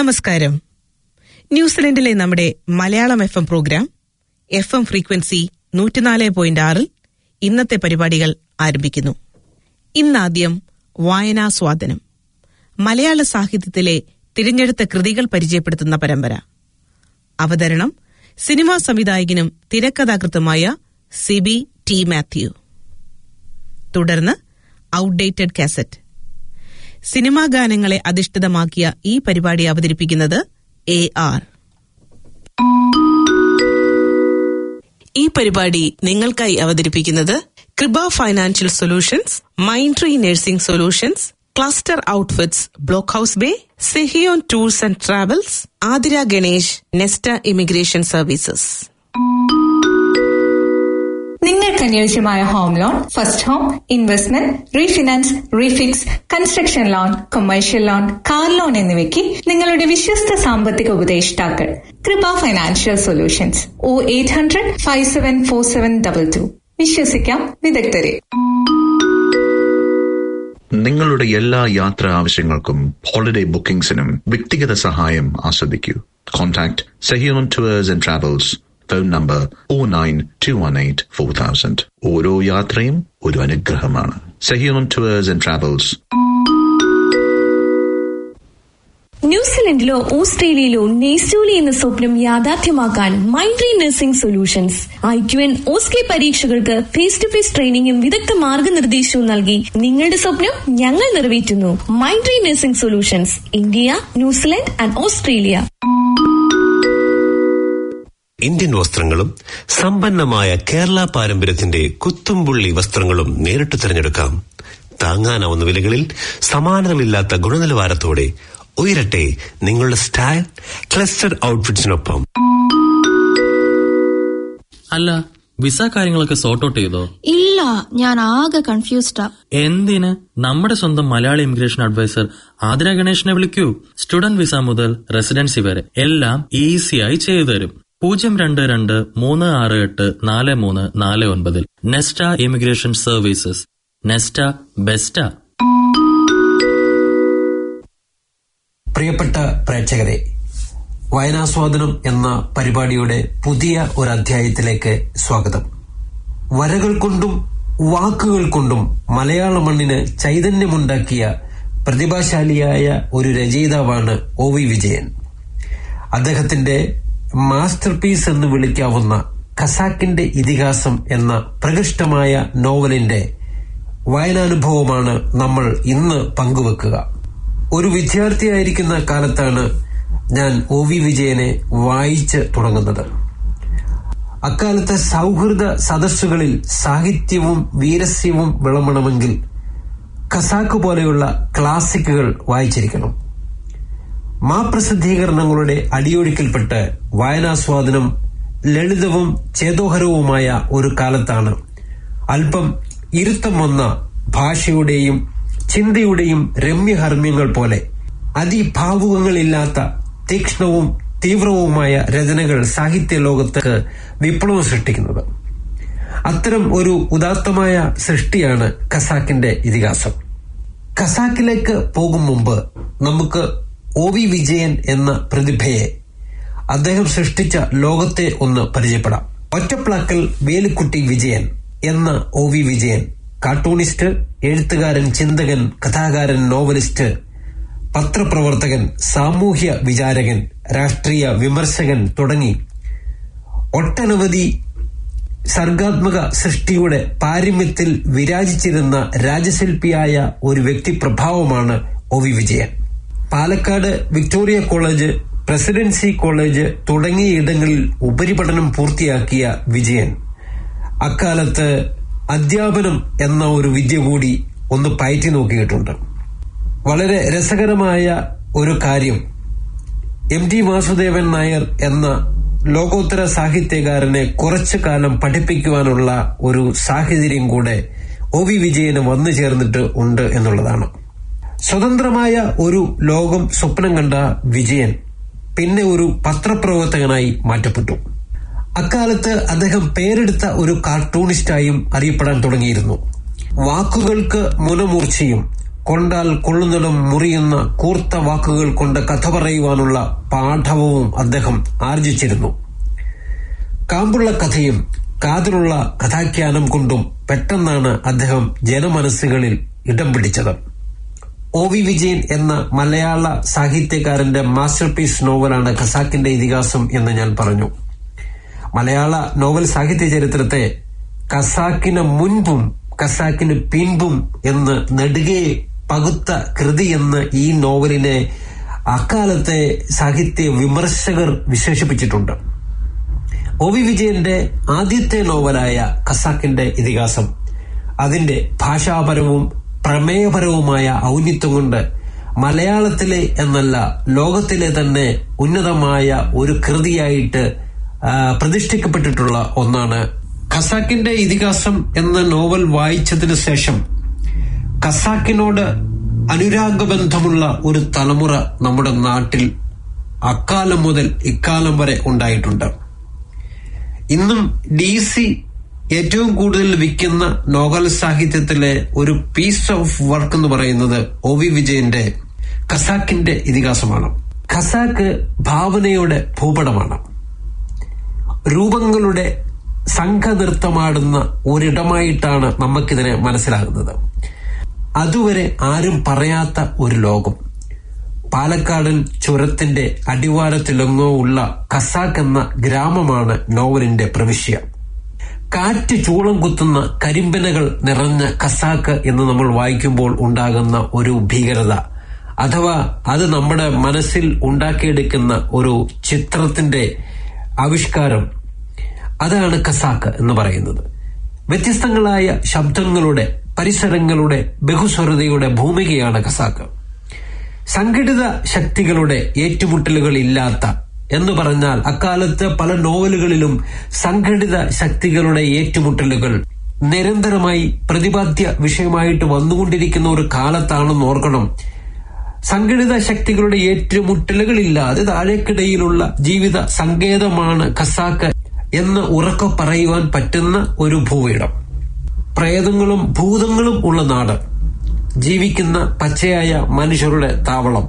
നമസ്കാരം ന്യൂസിലൻഡിലെ നമ്മുടെ Malayalam F M programme F M frequency നൂറ്റിനാല് പോയിന്റ് ആറിൽ ഇന്നത്തെ പരിപാടികൾ ആരംഭിക്കുന്നു ഇന്നാദ്യം വായനാസ്വാദനം മലയാള സാഹിത്യത്തിലെ തിരഞ്ഞെടുത്ത കൃതികൾ പരിചയപ്പെടുത്തുന്ന പരമ്പര അവതരണം സിനിമാ സംവിധായകനും തിരക്കഥാകൃത്തുമായ സിബി ടി മാത്യു തുടർന്ന് ഔട്ട്ഡേറ്റഡ് കാസറ്റ് സിനിമാ ഗാനങ്ങളെ അധിഷ്ഠിതമാക്കിയ ഈ പരിപാടി അവതരിപ്പിക്കുന്നത് എ ആർ ഈ പരിപാടി നിങ്ങൾക്കായി അവതരിപ്പിക്കുന്നത് Krupa financial solutions mind tree nursing solutions cluster outfits block house bay Sehion tours and travels Athira Ganesh Nesta immigration services നിങ്ങൾക്ക് അനുയോജ്യമായ home loan first home investment refinance refix construction loan commercial loan car loan എന്നിവയ്ക്ക് നിങ്ങളുടെ വിശ്വസ്ത സാമ്പത്തിക ഉപദേഷ്ടാക്കൾ Krupa financial solutions O eight hundred five seven four seven double two വിശ്വസിക്കാം വിദഗ്ധരെ നിങ്ങളുടെ എല്ലാ യാത്രാ ആവശ്യങ്ങൾക്കും ഹോളിഡേ ബുക്കിംഗ്സിനും വ്യക്തിഗത സഹായം ആസ്വദിക്കൂ contact Sehion tours and travels phone number O nine two one eight four thousand ഓരോ യാത്രയും ഒരു അനുഗ്രഹമാണ് സഹിയോൺ ടൂവേഴ്സ് ആൻഡ് ട്രാവൽസ് ന്യൂസിലൻഡിലോ ഓസ്ട്രേലിയയിലോ നെയ്സ്റ്റോലി എന്ന സ്വപ്നം യാഥാർത്ഥ്യമാക്കാൻ Mindtree nursing solutions I Q N OSCE പരീക്ഷകൾക്ക് ഫേസ് ടു ഫേസ് ട്രെയിനിങ്ങും വിദഗ്ധ മാർഗനിർദ്ദേശവും നൽകി നിങ്ങളുടെ സ്വപ്നം ഞങ്ങൾ നിറവേറ്റുന്നു Mindtree nursing solutions India New Zealand and Australia Indian വസ്ത്രങ്ങളും സമ്പന്നമായ കേരള പാരമ്പര്യത്തിന്റെ കുത്തുംപുള്ളി വസ്ത്രങ്ങളും നേരിട്ട് തിരഞ്ഞെടുക്കാം താങ്ങാനാവുന്ന വിലകളിൽ സമാനതകളില്ലാത്ത ഗുണനിലവാരത്തോടെ ഉയരട്ടെ നിങ്ങളുടെ സ്റ്റൈൽ ക്ലസ്റ്റർ ഔട്ട്ഫിറ്റ്സിനൊപ്പം അല്ല വിസ കാര്യങ്ങളൊക്കെ സോർട്ട് ഔട്ട് ചെയ്തോ ഇല്ല ഞാൻ ആകെ കൺഫ്യൂസ്ഡാ എന്തിന് നമ്മുടെ സ്വന്തം മലയാളി ഇമിഗ്രേഷൻ അഡ്വൈസർ ആതിര ഗണേഷിനെ വിളിക്കൂ സ്റ്റുഡന്റ് വിസ മുതൽ റെസിഡൻസി വരെ എല്ലാം ഈസിയായി ചെയ്തു തരും പൂജ്യം രണ്ട് രണ്ട് മൂന്ന് ആറ് എട്ട് നാല് മൂന്ന് നാല് ഒൻപതിൽ Nesta immigration services Nesta best പ്രിയപ്പെട്ട പ്രേക്ഷകരെ വായനാസ്വാദനം എന്ന പരിപാടിയുടെ പുതിയ ഒരു അധ്യായത്തിലേക്ക് സ്വാഗതം വരകൾ കൊണ്ടും വാക്കുകൾ കൊണ്ടും മലയാള മണ്ണിന് ചൈതന്യമുണ്ടാക്കിയ പ്രതിഭാശാലിയായ ഒരു രചയിതാവാണ് ഒ വി വിജയൻ അദ്ദേഹത്തിന്റെ മാസ്റ്റർ പീസ് എന്ന് വിളിക്കാവുന്ന ഖസാക്കിന്റെ ഇതിഹാസം എന്ന പ്രകൃഷ്ടമായ നോവലിന്റെ വായനാനുഭവമാണ് നമ്മൾ ഇന്ന് പങ്കുവെക്കുക ഒരു വിദ്യാർത്ഥിയായിരിക്കുന്ന കാലത്താണ് ഞാൻ ഒ വി വിജയനെ വായിച്ച് തുടങ്ങുന്നത് അക്കാലത്തെ സൗഹൃദ സദസ്സുകളിൽ സാഹിത്യവും വീരസ്യവും വിളമ്പണമെങ്കിൽ ഖസാക്ക് പോലെയുള്ള ക്ലാസിക്കുകൾ വായിച്ചിരിക്കണം മാപ്രസിദ്ധീകരണങ്ങളുടെ അടിയൊഴുക്കിൽപ്പെട്ട് വായനാസ്വാദനം ലളിതവും ചേതോഹരവുമായ ഒരു കാലത്താണ് അല്പം ഇരുത്തം വന്ന ഭാഷയുടെയും ചിന്തയുടെയും രമ്യഹർമ്മ്യങ്ങൾ പോലെ അതിഭാവുകങ്ങളില്ലാത്ത തീക്ഷ്ണവും തീവ്രവുമായ രചനകൾ സാഹിത്യ ലോകത്ത് വിപ്ലവം സൃഷ്ടിക്കുന്നത് അത്തരം ഒരു ഉദാത്തമായ സൃഷ്ടിയാണ് ഖസാക്കിന്റെ ഇതിഹാസം ഖസാക്കിലേക്ക് പോകും മുമ്പ് നമുക്ക് ഒ വി വിജയൻ എന്ന പ്രതിഭയെ അദ്ദേഹം സൃഷ്ടിച്ച ലോകത്തെ ഒന്ന് പരിചയപ്പെടാം ഒറ്റപ്ലാക്കൽ വേലുക്കുട്ടി വിജയൻ എന്ന ഒ വി വിജയൻ കാർട്ടൂണിസ്റ്റ് എഴുത്തുകാരൻ ചിന്തകൻ കഥാകാരൻ നോവലിസ്റ്റ് പത്രപ്രവർത്തകൻ സാമൂഹ്യ വിചാരകൻ രാഷ്ട്രീയ വിമർശകൻ തുടങ്ങി ഒട്ടനവധി സർഗാത്മക സൃഷ്ടിയുടെ പാരമ്യത്തിൽ വിരാജിച്ചിരുന്ന രാജശില്പിയായ ഒരു വ്യക്തിപ്രഭാവമാണ് O V Vijayan Palakkad Victoria college presidency college തുടങ്ങിയ ഇടങ്ങളിൽ ഉപരിപഠനം പൂർത്തിയാക്കിയ വിജയൻ അക്കാലത്ത് അധ്യാപനം എന്ന ഒരു വിദ്യ കൂടി ഒന്ന് പയറ്റി നോക്കിയിട്ടുണ്ട് വളരെ രസകരമായ ഒരു കാര്യം എം ടി വാസുദേവൻ നായർ എന്ന ലോകോത്തര സാഹിത്യകാരനെ കുറച്ചു കാലം പഠിപ്പിക്കുവാനുള്ള ഒരു സാഹചര്യം കൂടെ ഒ വി വിജയന് വന്നു ചേർന്നിട്ട് ഉണ്ട് എന്നുള്ളതാണ് സ്വതന്ത്രമായ ഒരു ലോകം സ്വപ്നം കണ്ട വിജയൻ പിന്നെ ഒരു പത്രപ്രവർത്തകനായി മാറ്റപ്പെട്ടു അക്കാലത്ത് അദ്ദേഹം പേരെടുത്ത ഒരു കാർട്ടൂണിസ്റ്റായും അറിയപ്പെടാൻ തുടങ്ങിയിരുന്നു വാക്കുകൾക്ക് മുനമൂർച്ചയും കൊണ്ടാൽ കൊള്ളുന്നിടം മുറിയുന്ന കൂർത്ത വാക്കുകൾ കൊണ്ട് കഥ പറയുവാനുള്ള പാഠവും അദ്ദേഹം ആർജിച്ചിരുന്നു കാമ്പുള്ള കഥയും കാതിലുള്ള കഥാഖ്യാനം കൊണ്ടും പെട്ടെന്നാണ് അദ്ദേഹം ജനമനസ്സുകളിൽ ഇടം പിടിച്ചത് ഒ വി വിജയൻ എന്ന മലയാള സാഹിത്യകാരന്റെ മാസ്റ്റർ പീസ് നോവലാണ് ഖസാക്കിന്റെ ഇതിഹാസം എന്ന് ഞാൻ പറഞ്ഞു മലയാള നോവൽ സാഹിത്യ ചരിത്രത്തെ ഖസാക്കിന് മുൻപും ഖസാക്കിന് പിൻപും എന്ന് നെടുകെ പകുത്ത കൃതി എന്ന് ഈ നോവലിനെ അക്കാലത്തെ സാഹിത്യ വിമർശകർ വിശേഷിപ്പിച്ചിട്ടുണ്ട് ഒ വി വിജയന്റെ ആദ്യത്തെ നോവലായ ഖസാക്കിന്റെ ഇതിഹാസം അതിന്റെ ഭാഷാപരവും പ്രമേയപരവുമായ ഔന്നിത്യം കൊണ്ട് മലയാളത്തിലെ എന്നല്ല ലോകത്തിലെ തന്നെ ഉന്നതമായ ഒരു കൃതിയായിട്ട് ആ, പ്രതിഷ്ഠിക്കപ്പെട്ടിട്ടുള്ള ഒന്നാണ് ഖസാക്കിന്റെ ഇതിഹാസം എന്ന നോവൽ വായിച്ചതിനു ശേഷം ഖസാക്കിനോട് അനുരാഗബന്ധമുള്ള ഒരു തലമുറ നമ്മുടെ നാട്ടിൽ അക്കാലം മുതൽ ഇക്കാലം വരെ ഉണ്ടായിട്ടുണ്ട് ഇന്നും ഡി സി ഏറ്റവും കൂടുതൽ വിൽക്കുന്ന നോവൽ സാഹിത്യത്തിലെ ഒരു പീസ് ഓഫ് വർക്ക് എന്ന് പറയുന്നത് ഒ വി വിജയന്റെ ഖസാക്കിന്റെ ഇതിഹാസമാണ് ഖസാക്ക് ഭാവനയുടെ ഭൂപടമാണ് രൂപങ്ങളുടെ സംഘനൃത്തമാടുന്ന ഒരിടമായിട്ടാണ് നമുക്കിതിനെ മനസ്സിലാകുന്നത് അതുവരെ ആരും പറയാത്ത ഒരു ലോകം പാലക്കാടൻ ചുരത്തിന്റെ അടിവാരത്തിലെങ്ങോ ഉള്ള ഖസാക്ക് എന്ന ഗ്രാമമാണ് നോവലിന്റെ പ്രവിശ്യ കാറ്റ് ചൂളം കുത്തുന്ന കരിമ്പനകൾ നിറഞ്ഞ ഖസാക്ക് എന്ന് നമ്മൾ വായിക്കുമ്പോൾ ഉണ്ടാകുന്ന ഒരു ഭീകരത അഥവാ അത് നമ്മുടെ മനസ്സിൽ ഉണ്ടാക്കിയെടുക്കുന്ന ഒരു ചിത്രത്തിന്റെ ആവിഷ്കാരം അതാണ് ഖസാക്ക് എന്ന് പറയുന്നത് വ്യത്യസ്തങ്ങളായ ശബ്ദങ്ങളുടെ പരിസരങ്ങളുടെ ബഹുസ്വരതയുടെ ഭൂമികയാണ് ഖസാക്ക് സംഘടിത ശക്തികളുടെ ഏറ്റുമുട്ടലുകൾ ഇല്ലാത്ത എന്ന് പറഞ്ഞാൽ അക്കാലത്ത് പല നോവലുകളിലും സംഘടിത ശക്തികളുടെ ഏറ്റുമുട്ടലുകൾ നിരന്തരമായി പ്രതിപാദ്യ വിഷയമായിട്ട് വന്നുകൊണ്ടിരിക്കുന്ന ഒരു കാലത്താണെന്ന് ഓർക്കണം സംഘടിത ശക്തികളുടെ ഏറ്റുമുട്ടലുകളില്ലാതെ താഴേക്കിടയിലുള്ള ജീവിത സങ്കേതമാണ് ഖസാക്ക് എന്ന് ഉറക്കെ പറയുവാൻ പറ്റുന്ന ഒരു ഭൂവിടം പ്രേതങ്ങളും ഭൂതങ്ങളും ഉള്ള നാട് ജീവിക്കുന്ന പച്ചയായ മനുഷ്യരുടെ താവളം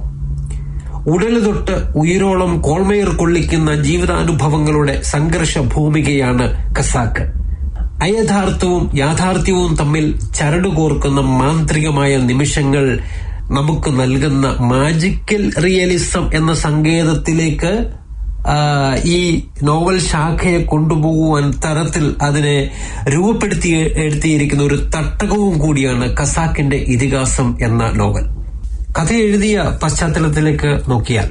ഉടല് തൊട്ട് ഉയരോളം കോൾമേർ കൊള്ളിക്കുന്ന ജീവിതാനുഭവങ്ങളുടെ സംഘർഷ ഭൂമികയാണ് ഖസാക്ക് അയഥാർത്ഥവും യാഥാർത്ഥ്യവും തമ്മിൽ ചരടുകോർക്കുന്ന മാന്ത്രികമായ നിമിഷങ്ങൾ നമുക്ക് നൽകുന്ന മാജിക്കൽ റിയലിസം എന്ന സങ്കേതത്തിലേക്ക് ആ, ഈ നോവൽ ശാഖയെ കൊണ്ടുപോകുവാൻ തരത്തിൽ അതിനെ രൂപപ്പെടുത്തി എഴുതിയിരിക്കുന്ന ഒരു തട്ടകവും കൂടിയാണ് ഖസാക്കിന്റെ ഇതിഹാസം എന്ന നോവൽ കഥ എഴുതിയ പശ്ചാത്തലത്തിലേക്ക് നോക്കിയാൽ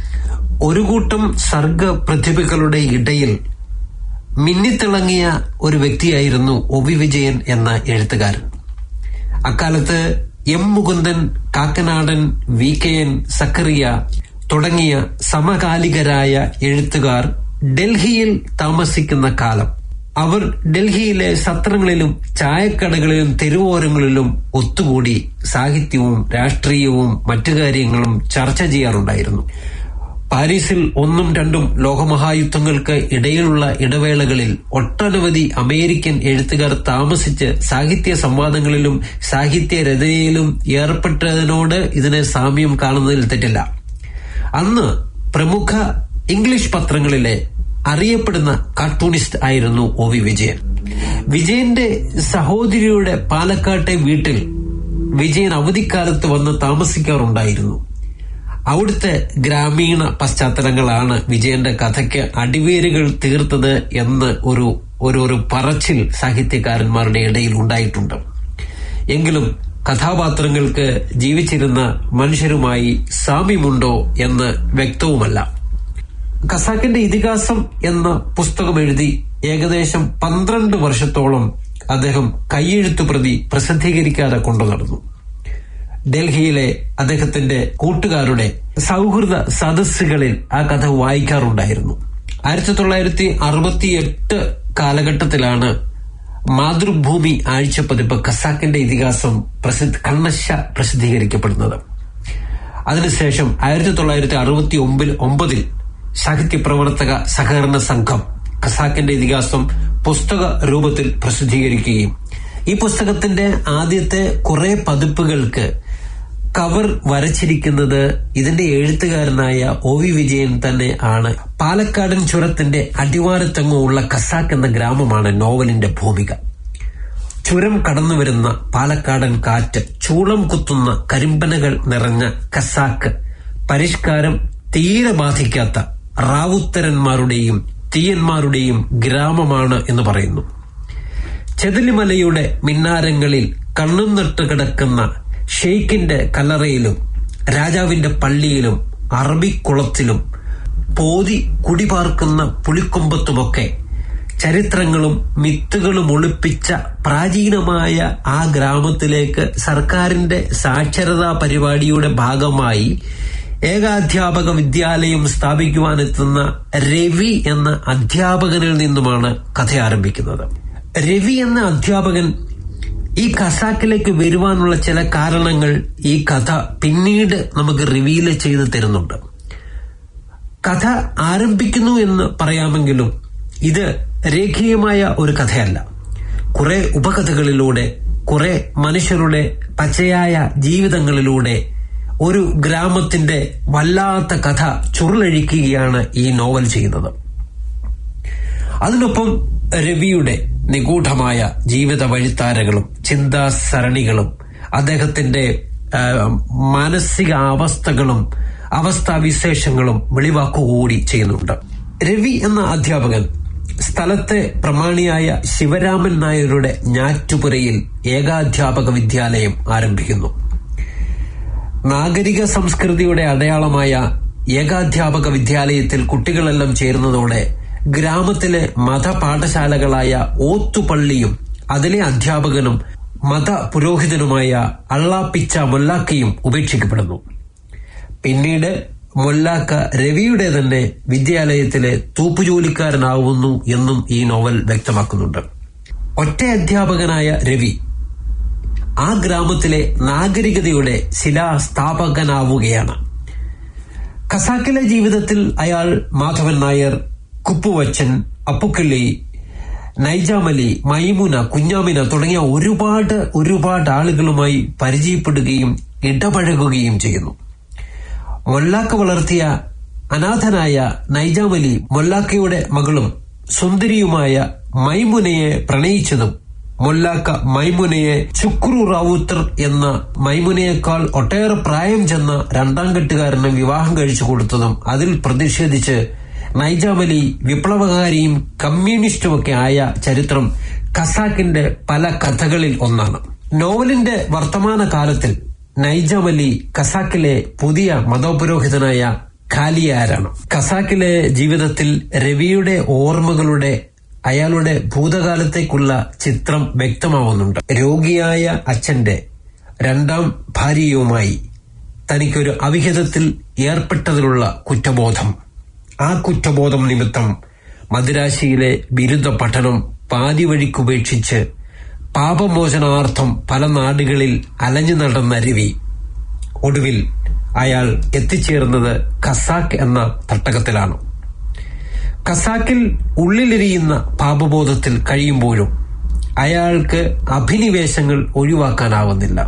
ഒരു കൂട്ടം സർഗ പ്രതിഭകളുടെ ഇടയിൽ മിന്നിത്തിളങ്ങിയ ഒരു വ്യക്തിയായിരുന്നു ഒ വി വിജയൻ എന്ന എഴുത്തുകാരൻ അക്കാലത്ത് M Mukundan Kakkanadan V K N Zacharia തുടങ്ങിയ സമകാലികരായ എഴുത്തുകാർ ഡൽഹിയിൽ താമസിക്കുന്ന കാലം അവർ ഡൽഹിയിലെ സത്രങ്ങളിലും ചായക്കടകളിലും തെരുവോരങ്ങളിലും ഒത്തുകൂടി സാഹിത്യവും രാഷ്ട്രീയവും മറ്റു കാര്യങ്ങളും ചർച്ച ചെയ്യാറുണ്ടായിരുന്നു പാരീസിൽ ഒന്നും രണ്ടും ലോകമഹായുദ്ധങ്ങൾക്ക് ഇടയിലുള്ള ഇടവേളകളിൽ ഒട്ടനവധി അമേരിക്കൻ എഴുത്തുകാർ താമസിച്ച് സാഹിത്യ സംവാദങ്ങളിലും സാഹിത്യ രചനയിലും ഏർപ്പെട്ടതിനോട് ഇതിനെ സാമ്യം കാണുന്നതിൽ തെറ്റില്ല അന്ന് പ്രമുഖ ഇംഗ്ലീഷ് പത്രങ്ങളിലെ അറിയപ്പെടുന്ന കാർട്ടൂണിസ്റ്റ് ആയിരുന്നു ഒ വി വിജയൻ വിജയന്റെ സഹോദരിയുടെ പാലക്കാട്ടെ വീട്ടിൽ വിജയൻ അവധിക്കാലത്ത് വന്ന് താമസിക്കാറുണ്ടായിരുന്നു അവിടുത്തെ ഗ്രാമീണ പശ്ചാത്തലങ്ങളാണ് വിജയന്റെ കഥയ്ക്ക് അടിവേരുകൾ തീർത്തത് എന്ന് ഒരു ഒരു ഒരു പറച്ചിൽ സാഹിത്യകാരന്മാരുടെ ഇടയിൽ ഉണ്ടായിട്ടുണ്ട് എങ്കിലും കഥാപാത്രങ്ങൾക്ക് ജീവിച്ചിരുന്ന മനുഷ്യരുമായി സാമ്യമുണ്ടോ എന്ന് വ്യക്തവുമല്ല ഖസാക്കിന്റെ ഇതിഹാസം എന്ന പുസ്തകം എഴുതി ഏകദേശം പന്ത്രണ്ട് വർഷത്തോളം അദ്ദേഹം കൈയെഴുത്തു പ്രതി പ്രസിദ്ധീകരിക്കാതെ കൊണ്ടു നടന്നു ഡൽഹിയിലെ അദ്ദേഹത്തിന്റെ കൂട്ടുകാരുടെ സൗഹൃദ സദസ്സുകളിൽ ആ കഥ വായിക്കാറുണ്ടായിരുന്നു ആയിരത്തി തൊള്ളായിരത്തി അറുപത്തിയെട്ട് കാലഘട്ടത്തിലാണ് മാതൃഭൂമി ആഴ്ചപ്പതിപ്പ് ഖസാക്കിന്റെ ഇതിഹാസം പ്രസിദ്ധ കണ്ണശ പ്രസിദ്ധീകരിക്കപ്പെടുന്നത് അതിനുശേഷം ആയിരത്തി തൊള്ളായിരത്തി അറുപത്തി ഒമ്പതിൽ ഒമ്പതിൽ സാഹിത്യ പ്രവർത്തക സഹകരണ സംഘം ഖസാക്കിന്റെ ഇതിഹാസം പുസ്തക രൂപത്തിൽ പ്രസിദ്ധീകരിക്കുകയും ഈ പുസ്തകത്തിന്റെ ആദ്യത്തെ കുറെ പതിപ്പുകൾക്ക് കവർ വരച്ചിരിക്കുന്നത് ഇതിന്റെ എഴുത്തുകാരനായ ഒ വി വിജയൻ തന്നെ ആണ് പാലക്കാടൻ ചുരത്തിന്റെ അടിവാരത്തെങ്ങുള്ള കസാക്ക് എന്ന ഗ്രാമമാണ് നോവലിന്റെ ഭൂമിക ചുരം കടന്നുവരുന്ന പാലക്കാടൻ കാറ്റ് ചൂളം കുത്തുന്ന കരിമ്പനകൾ നിറഞ്ഞ കസാക്ക് പരിഷ്കാരം തീരെ ബാധിക്കാത്ത റാവുത്തരന്മാരുടെയും തീയന്മാരുടെയും ഗ്രാമമാണ് എന്ന് പറയുന്നു ചെതിലിമലയുടെ മിന്നാരങ്ങളിൽ കണ്ണും നട്ട് കിടക്കുന്ന ഷെയ്ഖിന്റെ കല്ലറയിലും രാജാവിന്റെ പള്ളിയിലും അറബിക്കുളത്തിലും പോതി കുടിപാർക്കുന്ന പുളിക്കൊമ്പത്തുമൊക്കെ ചരിത്രങ്ങളും മിത്തുകളും ഒളിപ്പിച്ച പ്രാചീനമായ ആ ഗ്രാമത്തിലേക്ക് സർക്കാരിന്റെ സാക്ഷരതാ പരിപാടിയുടെ ഭാഗമായി ഏകാധ്യാപക വിദ്യാലയം സ്ഥാപിക്കുവാനെത്തുന്ന രവി എന്ന അധ്യാപകനിൽ നിന്നുമാണ് കഥ ആരംഭിക്കുന്നത് രവി എന്ന അധ്യാപകൻ ഈ ഖസാക്കിലേക്ക് വരുവാനുള്ള ചില കാരണങ്ങൾ ഈ കഥ പിന്നീട് നമുക്ക് റിവീൽ ചെയ്ത് തരുന്നുണ്ട് കഥ ആരംഭിക്കുന്നു എന്ന് പറയാമെങ്കിലും ഇത് രേഖീയമായ ഒരു കഥയല്ല കുറെ ഉപകഥകളിലൂടെ കുറെ മനുഷ്യരുടെ പച്ചയായ ജീവിതങ്ങളിലൂടെ ഒരു ഗ്രാമത്തിന്റെ വല്ലാത്ത കഥ ചുരുളഴിക്കുകയാണ് ഈ നോവൽ ചെയ്യുന്നത് അതിനൊപ്പം രവിയുടെ നിഗൂഢമായ ജീവിത വഴിത്താരകളും ചിന്താസരണികളും അദ്ദേഹത്തിന്റെ ആ, മാനസിക അവസ്ഥകളും അവസ്ഥാവിശേഷങ്ങളും വെളിവാക്കുകൂടി ചെയ്യുന്നുണ്ട് രവി എന്ന അധ്യാപകൻ സ്ഥലത്തെ പ്രമാണിയായ ശിവരാമൻ നായരുടെ ഞാറ്റുപുരയിൽ ഏകാധ്യാപക വിദ്യാലയം ആരംഭിക്കുന്നു നാഗരിക സംസ്കൃതിയുടെ അടയാളമായ ഏകാധ്യാപക വിദ്യാലയത്തിൽ കുട്ടികളെല്ലാം ചേരുന്നതോടെ ഗ്രാമത്തിലെ മതപാഠശാലകളായ ഓത്തുപള്ളിയും അതിലെ അധ്യാപകനും മത പുരോഹിതനുമായ അള്ളാപ്പിച്ച മൊല്ലാക്കയും ഉപേക്ഷിക്കപ്പെടുന്നു പിന്നീട് മൊല്ലാക്ക രവിയുടെ തന്നെ വിദ്യാലയത്തിലെ തൂപ്പുജോലിക്കാരനാവുന്നു എന്നും ഈ നോവൽ വ്യക്തമാക്കുന്നുണ്ട് ഒറ്റ അധ്യാപകനായ രവി ആ ഗ്രാമത്തിലെ നാഗരികതയുടെ ശിലാസ്ഥാപകനാവുകയാണ് ഖസാക്കിലെ ജീവിതത്തിൽ അയാൾ മാധവൻ നായർ കുപ്പുവച്ചൻ അപ്പുക്കിള്ളി നൈജാമലി മൈമുന കുഞ്ഞാമിന തുടങ്ങിയ ഒരുപാട് ഒരുപാട് ആളുകളുമായി പരിചയപ്പെടുകയും ഇടപഴകുകയും ചെയ്യുന്നു മൊല്ലാക്ക വളർത്തിയ അനാഥനായ നൈജാമലി മൊല്ലാക്കയുടെ മകളും സുന്ദരിയുമായ മൈമുനയെ പ്രണയിച്ചതും മൊല്ലാക്ക മൈമുനയെ ചുക്രു റാവുത്തർ എന്ന മൈമുനയേക്കാൾ ഒട്ടേറെ പ്രായം ചെന്ന രണ്ടാം കെട്ടുകാരന് വിവാഹം കഴിച്ചു കൊടുത്തതും അതിൽ പ്രതിഷേധിച്ച് നൈജാമലി വിപ്ലവകാരിയും കമ്മ്യൂണിസ്റ്റുമൊക്കെ ആയ ചരിത്രം ഖസാക്കിന്റെ പല കഥകളിൽ ഒന്നാണ് നോവലിന്റെ വർത്തമാന കാലത്തിൽ നൈജാമലി ഖസാക്കിലെ പുതിയ മതോപുരോഹിതനായ ഖാലിയാരാണ് ഖസാക്കിലെ ജീവിതത്തിൽ രവിയുടെ ഓർമ്മകളുടെ അയാളുടെ ഭൂതകാലത്തേക്കുള്ള ചിത്രം വ്യക്തമാവുന്നുണ്ട് രോഗിയായ അച്ഛന്റെ രണ്ടാം ഭാര്യയുമായി തനിക്കൊരു അവിഹിതത്തിൽ ഏർപ്പെട്ടതിലുള്ള കുറ്റബോധം ആ കുറ്റബോധം നിമിത്തം മദിരാശിയിലെ ബിരുദ പഠനം പാതി വഴിക്കുപേക്ഷിച്ച് പാപമോചനാർത്ഥം പല നാടുകളിൽ അലഞ്ഞു നടന്ന രവി ഒടുവിൽ അയാൾ എത്തിച്ചേർന്നത് ഖസാക്ക് എന്ന തട്ടകത്തിലാണ് ഖസാക്കിൽ ഉള്ളിലിരിയുന്ന പാപബോധത്തിൽ കഴിയുമ്പോഴും അയാൾക്ക് അഭിനിവേശങ്ങൾ ഒഴിവാക്കാനാവുന്നില്ല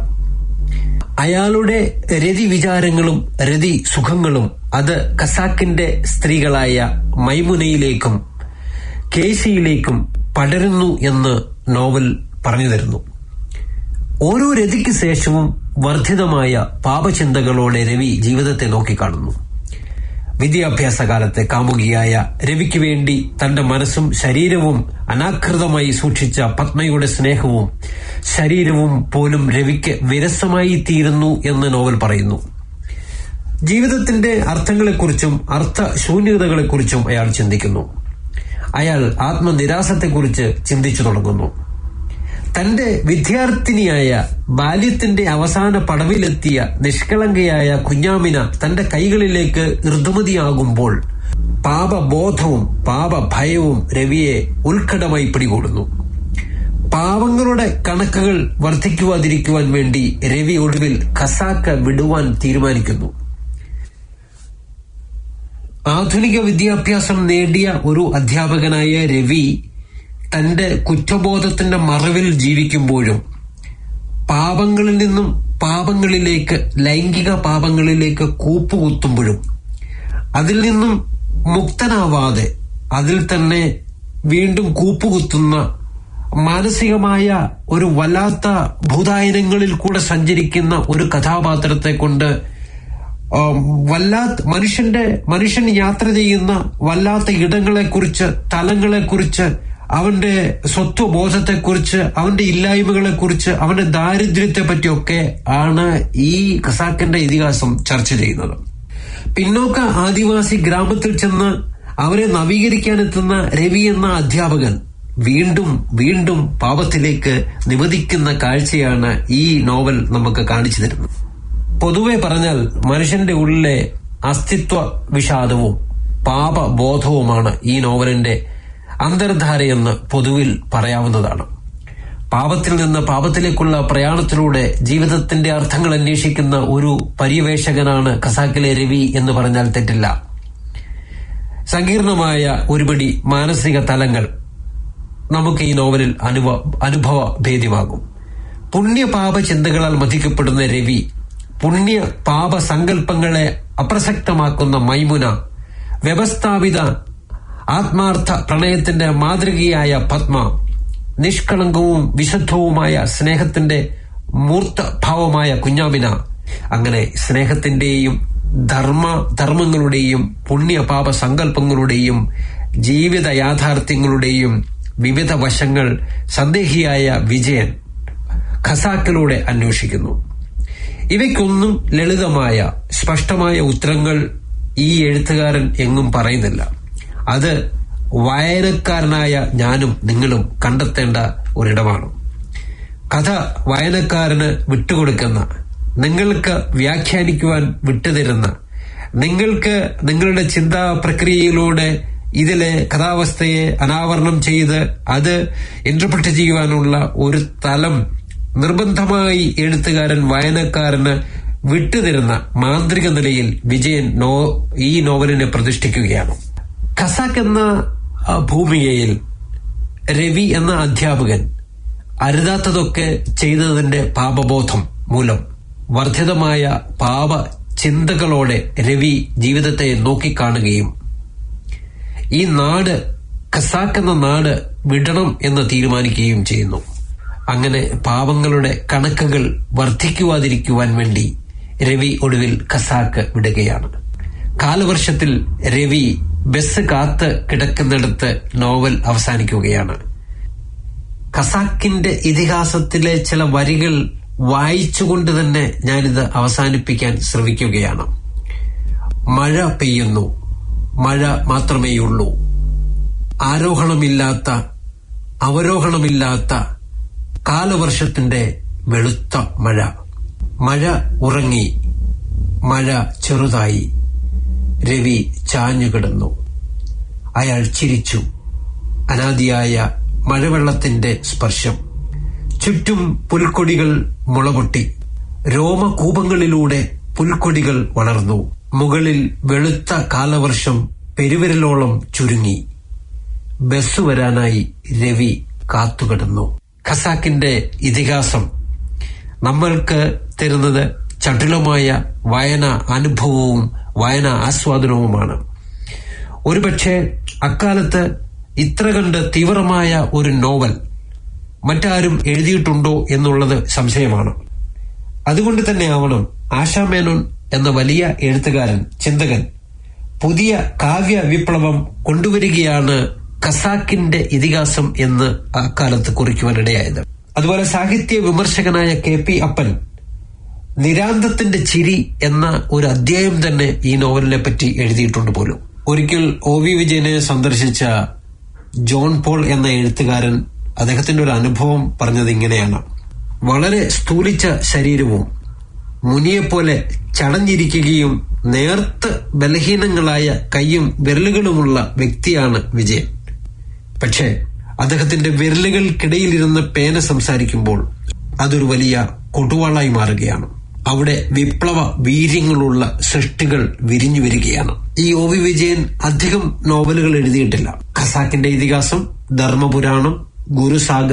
അയാളുടെ രതി വിചാരങ്ങളും രതി സുഖങ്ങളും അത് ഖസാക്കിന്റെ സ്ത്രീകളായ മൈമുനയിലേക്കും കേസിയിലേക്കും പടരുന്നു എന്ന് നോവൽ പറഞ്ഞു തരുന്നു ഓരോ രതിക്ക് ശേഷവും വർദ്ധിതമായ പാപചിന്തകളോടെ രവി ജീവിതത്തെ നോക്കിക്കാണുന്നു വിദ്യാഭ്യാസ കാലത്തെ കാമുകിയായ രവിക്ക് വേണ്ടി തന്റെ മനസ്സും ശരീരവും അനാകൃതമായി സൂക്ഷിച്ച പത്മയുടെ സ്നേഹവും ശരീരവും പോലും രവിക്ക് വിരസമായി തീരുന്നു എന്ന് നോവൽ പറയുന്നു ജീവിതത്തിന്റെ അർത്ഥങ്ങളെക്കുറിച്ചും അർത്ഥശൂന്യതകളെക്കുറിച്ചും അയാൾ ചിന്തിക്കുന്നു അയാൾ ആത്മനിരാസത്തെക്കുറിച്ച് ചിന്തിച്ചു തുടങ്ങുന്നു തന്റെ വിദ്യാർത്ഥിനിയായ ബാല്യത്തിന്റെ അവസാന പടവിലെത്തിയ നിഷ്കളങ്കയായ കുഞ്ഞാമിന തന്റെ കൈകളിലേക്ക് ഋതുമതിയാകുമ്പോൾ പാപബോധവും പാപഭയവും രവിയെ ഉത്കടമായി പിടികൂടുന്നു പാവങ്ങളുടെ കണക്കുകൾ വർദ്ധിക്കുവാതിരിക്കുവാൻ വേണ്ടി രവി ഒടുവിൽ ഖസാക്ക വിടുവാൻ തീരുമാനിക്കുന്നു ആധുനിക വിദ്യാഭ്യാസം നേടിയ ഒരു അധ്യാപകനായ രവി തന്റെ കുറ്റബോധത്തിന്റെ മറവിൽ ജീവിക്കുമ്പോഴും പാപങ്ങളിൽ നിന്നും പാപങ്ങളിലേക്ക് ലൈംഗിക പാപങ്ങളിലേക്ക് കൂപ്പുകുത്തുമ്പോഴും അതിൽ നിന്നും മുക്തനാവാതെ അതിൽ തന്നെ വീണ്ടും കൂപ്പുകുത്തുന്ന മാനസികമായ ഒരു വല്ലാത്ത ഭൂതായനങ്ങളിൽ കൂടെ സഞ്ചരിക്കുന്ന ഒരു കഥാപാത്രത്തെ കൊണ്ട് വല്ലാത്ത മനുഷ്യന്റെ മനുഷ്യൻ യാത്ര ചെയ്യുന്ന വല്ലാത്ത ഇടങ്ങളെക്കുറിച്ച് തലങ്ങളെക്കുറിച്ച് അവന്റെ സ്വത്വബോധത്തെക്കുറിച്ച് അവന്റെ ഇല്ലായ്മകളെക്കുറിച്ച് അവന്റെ ദാരിദ്ര്യത്തെ പറ്റിയൊക്കെ ആണ് ഈ ഖസാക്കിന്റെ ഇതിഹാസം ചർച്ച ചെയ്യുന്നത് പിന്നോക്ക ആദിവാസി ഗ്രാമത്തിൽ ചെന്ന് അവരെ നവീകരിക്കാനെത്തുന്ന രവി എന്ന അധ്യാപകൻ വീണ്ടും വീണ്ടും പാപത്തിലേക്ക് നിവദിക്കുന്ന കാഴ്ചയാണ് ഈ നോവൽ നമുക്ക് കാണിച്ചു തരുന്നത് പൊതുവെ പറഞ്ഞാൽ മനുഷ്യന്റെ ഉള്ളിലെ അസ്തിത്വ വിഷാദവും പാപബോധവുമാണ് ഈ നോവലിന്റെ അന്തർധാരയെന്ന് പൊതുവിൽ പറയാവുന്നതാണ് പാപത്തിൽ നിന്ന് പാപത്തിലേക്കുള്ള പ്രയാണത്തിലൂടെ ജീവിതത്തിന്റെ അർത്ഥങ്ങൾ അന്വേഷിക്കുന്ന ഒരു പര്യവേഷകനാണ് ഖസാക്കിലെ രവി എന്ന് പറഞ്ഞാൽ തെറ്റില്ല സങ്കീർണമായ ഒരുപടി മാനസിക തലങ്ങൾ നമുക്ക് ഈ നോവലിൽ അനുഭവ അനുഭവ ഭേദ്യമാകും പുണ്യപാപ ചിന്തകളാൽ മതിക്കപ്പെടുന്ന രവി പുണ്യ പാപ സങ്കല്പങ്ങളെ അപ്രസക്തമാക്കുന്ന മൈമുന വ്യവസ്ഥാപിത ആത്മാർത്ഥ പ്രണയത്തിന്റെ മാതൃകയായ പത്മ നിഷ്കളങ്കവും വിശുദ്ധവുമായ സ്നേഹത്തിന്റെ മൂർത്തഭാവമായ കുഞ്ഞാമിന അങ്ങനെ സ്നേഹത്തിന്റെയും ധർമ്മ ധർമ്മങ്ങളുടെയും പുണ്യപാപ സങ്കല്പങ്ങളുടെയും ജീവിത യാഥാർത്ഥ്യങ്ങളുടെയും വിവിധ വശങ്ങൾ സന്ദേഹിയായ വിജയൻ ഖസാക്കിലൂടെ അന്വേഷിക്കുന്നു ഇവയ്ക്കൊന്നും ലളിതമായ സ്പഷ്ടമായ ഉത്തരങ്ങൾ ഈ എഴുത്തുകാരൻ എങ്ങും പറയുന്നില്ല അത് വായനക്കാരനായ ഞാനും നിങ്ങളും കണ്ടെത്തേണ്ട ഒരിടമാണ് കഥ വായനക്കാരന് വിട്ടുകൊടുക്കുന്ന നിങ്ങൾക്ക് വ്യാഖ്യാനിക്കുവാൻ വിട്ടുതരുന്ന നിങ്ങൾക്ക് നിങ്ങളുടെ ചിന്താ പ്രക്രിയയിലൂടെ ഇതിലെ കഥാവസ്ഥയെ അനാവരണം ചെയ്ത് അത് ഇന്റർപ്രറ്റ് ചെയ്യുവാനുള്ള ഒരു തലം നിർബന്ധമായി എഴുത്തുകാരൻ വായനക്കാരന് വിട്ടുതരുന്ന മാന്ത്രിക നിലയിൽ വിജയൻ നോ ഈ നോവലിനെ പ്രതിഷ്ഠിക്കുകയാണ് ഖസാക്ക് എന്ന ഭൂമികയിൽ രവി എന്ന അധ്യാപകൻ അരുതാത്തതൊക്കെ ചെയ്തതിന്റെ പാപബോധം മൂലം വർദ്ധിതമായ പാപ ചിന്തകളോടെ രവി ജീവിതത്തെ നോക്കിക്കാണുകയും ഈ നാട് ഖസാക്ക് എന്ന നാട് വിടണം എന്ന് തീരുമാനിക്കുകയും ചെയ്യുന്നു അങ്ങനെ പാവങ്ങളുടെ കണക്കുകൾ വർദ്ധിക്കുവാതിരിക്കുവാൻ വേണ്ടി രവി ഒടുവിൽ ഖസാക്ക് വിടുകയാണ് കാലവർഷത്തിൽ രവി ബസ് കാത്ത് കിടക്കുന്നിടത്ത് നോവൽ അവസാനിക്കുകയാണ് ഖസാക്കിന്റെ ഇതിഹാസത്തിലെ ചില വരികൾ വായിച്ചുകൊണ്ട് തന്നെ ഞാനിത് അവസാനിപ്പിക്കാൻ ശ്രമിക്കുകയാണ് മഴ പെയ്യുന്നു മഴ മാത്രമേയുള്ളൂ ആരോഹണമില്ലാത്ത അവരോഹണമില്ലാത്ത കാലവർഷത്തിന്റെ വെളുത്ത മഴ മഴ ഉറങ്ങി മഴ ചെറുതായി രവി ചാഞ്ഞുകിടന്നു അയാൾ ചിരിച്ചു അനാദിയായ മഴവെള്ളത്തിന്റെ സ്പർശം ചുറ്റും പുൽക്കൊടികൾ മുളപൊട്ടി രോമകൂപങ്ങളിലൂടെ പുൽക്കൊടികൾ വളർന്നു മുകളിൽ വെളുത്ത കാലവർഷം പെരുവിരലോളം ചുരുങ്ങി ബസ് വരാനായി രവി കാത്തുകിടന്നു ഖസാക്കിന്റെ ഇതിഹാസം നമ്മൾക്ക് തരുന്നത് ചടുലമായ വായന അനുഭവവും വായന ആസ്വാദനവുമാണ് ഒരുപക്ഷെ അക്കാലത്ത് ഇത്ര കണ്ട് തീവ്രമായ ഒരു നോവൽ മറ്റാരും എഴുതിയിട്ടുണ്ടോ എന്നുള്ളത് സംശയമാണ് അതുകൊണ്ട് തന്നെ ആവണം ആശാമേനോൻ എന്ന വലിയ എഴുത്തുകാരൻ ചിന്തകൻ പുതിയ കാവ്യ വിപ്ലവം കൊണ്ടുവരികയാണ് ഖസാക്കിന്റെ ഇതിഹാസം എന്ന് അക്കാലത്ത് കുറിക്കുവാനിടയായത് അതുപോലെ സാഹിത്യ വിമർശകനായ കെ പി അപ്പൻ നിരാന്തത്തിന്റെ ചിരി എന്ന ഒരു അധ്യായം തന്നെ ഈ നോവലിനെ പറ്റി എഴുതിയിട്ടുണ്ട് പോലും ഒരിക്കൽ ഒ വി വിജയനെ സന്ദർശിച്ച ജോൺ പോൾ എന്ന എഴുത്തുകാരൻ അദ്ദേഹത്തിന്റെ ഒരു അനുഭവം പറഞ്ഞത് ഇങ്ങനെയാണ് വളരെ സ്ഥൂലിച്ച ശരീരവും മുനിയെപ്പോലെ ചടഞ്ഞിരിക്കുകയും നേർത്ത് ബലഹീനങ്ങളായ കൈയും വിരലുകളുമുള്ള വ്യക്തിയാണ് വിജയൻ പക്ഷേ അദ്ദേഹത്തിന്റെ വിരലുകൾക്കിടയിലിരുന്ന് പേന സംസാരിക്കുമ്പോൾ അതൊരു വലിയ കൊടുവാളായി മാറുകയാണ് അവിടെ വിപ്ലവ വീര്യങ്ങളുള്ള സൃഷ്ടികൾ വിരിഞ്ഞു വരികയാണ് ഈ ഒ വി വിജയൻ അധികം നോവലുകൾ എഴുതിയിട്ടില്ല ഖസാക്കിന്റെ ഇതിഹാസം Dharmapuranam Gurusagaram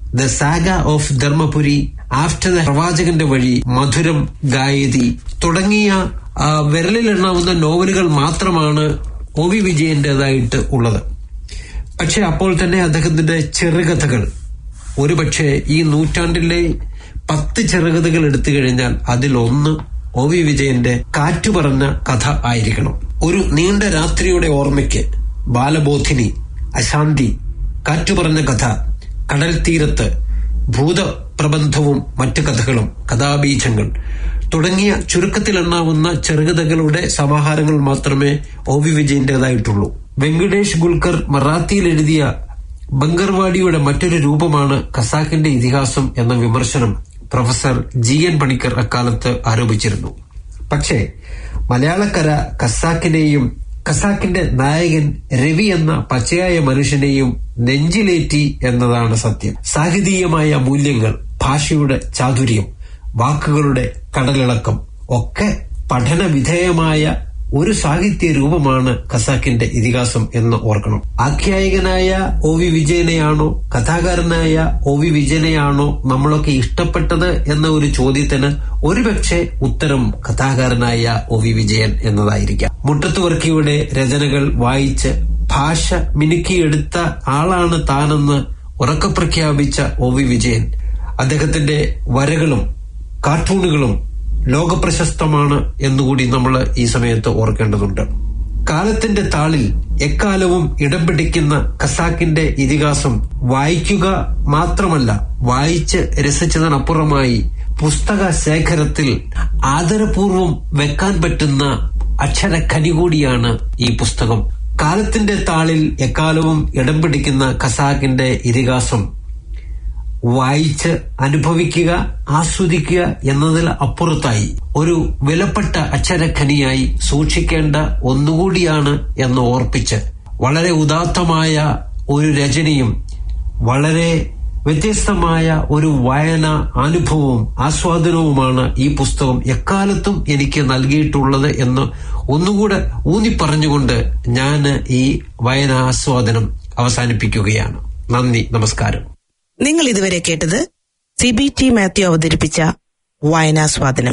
the saga of Dharmapuri after the പ്രവാചകന്റെ വഴി മധുരം ഗായതി തുടങ്ങിയ ആ, വിരലിലെണ്ണാവുന്ന നോവലുകൾ മാത്രമാണ് ഒ വി വിജയന്റേതായിട്ട് ഉള്ളത് പക്ഷെ അപ്പോൾ തന്നെ അദ്ദേഹത്തിന്റെ ചെറുകഥകൾ ഒരുപക്ഷെ ഈ നൂറ്റാണ്ടിലെ പത്ത് ചെറുകഥകൾ എടുത്തു കഴിഞ്ഞാൽ അതിലൊന്ന് ഒ വി വിജയന്റെ കാറ്റു പറഞ്ഞ കഥ ആയിരിക്കണം ഒരു നീണ്ട രാത്രിയുടെ ഓർമ്മയ്ക്ക് ബാലബോധിനി അശാന്തി കാറ്റു പറഞ്ഞ കഥ കടൽ തീരത്ത് ഭൂതപ്രബന്ധവും മറ്റു കഥകളും കഥാബീജങ്ങൾ തുടങ്ങിയ ചുരുക്കത്തിലെണ്ണാവുന്ന ചെറുകഥകളുടെ സമാഹാരങ്ങൾ മാത്രമേ ഒ വി വിജയന്റേതായിട്ടുള്ളൂ വെങ്കടേഷ് ഗുൽക്കർ മറാത്തിയിൽ എഴുതിയ ബംഗർവാടിയുടെ മറ്റൊരു രൂപമാണ് ഖസാക്കിന്റെ ഇതിഹാസം എന്ന വിമർശനം പ്രൊഫസർ ജി എൻ പണിക്കർ അക്കാലത്ത് ആരോപിച്ചിരുന്നു പക്ഷേ മലയാളക്കര ഖസാക്കിനെയും ഖസാക്കിന്റെ നായകൻ രവി എന്ന പച്ചയായ മനുഷ്യനെയും നെഞ്ചിലേറ്റി എന്നതാണ് സത്യം സാഹിതീയമായ മൂല്യങ്ങൾ ഭാഷയുടെ ചാതുര്യം വാക്കുകളുടെ കടലിളക്കം ഒക്കെ പഠന വിധേയമായ ഒരു സാഹിത്യ രൂപമാണ് ഖസാക്കിന്റെ ഇതിഹാസം എന്ന് ഓർക്കണം ആഖ്യായികനായ ഒ വി വിജയനെയാണോ കഥാകാരനായ ഒ വി വിജയനെയാണോ നമ്മളൊക്കെ ഇഷ്ടപ്പെട്ടത് എന്ന ഒരു ചോദ്യത്തിന് ഒരുപക്ഷെ ഉത്തരം കഥാകാരനായ ഒ വി വിജയൻ എന്നതായിരിക്കാം മുട്ടത്തുവർക്കിയുടെ രചനകൾ വായിച്ച് ഭാഷ മിനുക്കിയെടുത്ത ആളാണ് താനെന്ന് ഉറക്കെ പ്രഖ്യാപിച്ച ഒ വി വിജയൻ അദ്ദേഹത്തിന്റെ വരകളും കാർട്ടൂണുകളും ലോകപ്രശസ്തമാണ് എന്നുകൂടി നമ്മൾ ഈ സമയത്ത് ഓർക്കേണ്ടതുണ്ട് കാലത്തിന്റെ താളിൽ എക്കാലവും ഇടം പിടിക്കുന്ന ഖസാക്കിന്റെ ഇതിഹാസം വായിക്കുക മാത്രമല്ല വായിച്ച് രസിച്ചതിനപ്പുറമായി പുസ്തക ശേഖരത്തിൽ ആദരപൂർവം വെക്കാൻ പറ്റുന്ന അക്ഷരഖനി കൂടിയാണ് ഈ പുസ്തകം കാലത്തിന്റെ താളിൽ എക്കാലവും ഇടം പിടിക്കുന്ന ഖസാക്കിന്റെ ഇതിഹാസം വായിച്ച് അനുഭവിക്കുക ആസ്വദിക്കുക എന്നതിൽ അപ്പുറത്തായി ഒരു വിലപ്പെട്ട അക്ഷരഖനിയായി സൂക്ഷിക്കേണ്ട ഒന്നുകൂടിയാണ് എന്ന് ഓർപ്പിച്ച് വളരെ ഉദാത്തമായ ഒരു രചനയും വളരെ വ്യത്യസ്തമായ ഒരു വായന അനുഭവവും ആസ്വാദനവുമാണ് ഈ പുസ്തകം എക്കാലത്തും എനിക്ക് നൽകിയിട്ടുള്ളത് എന്ന് ഒന്നുകൂടെ ഊന്നി പറഞ്ഞുകൊണ്ട് ഞാൻ ഈ വായനാസ്വാദനം അവസാനിപ്പിക്കുകയാണ് നന്ദി നമസ്കാരം നിങ്ങൾ ഇതുവരെ കേട്ടത് സി ബി ടി മാത്യു അവതരിപ്പിച്ച വായനാസ്വാദനം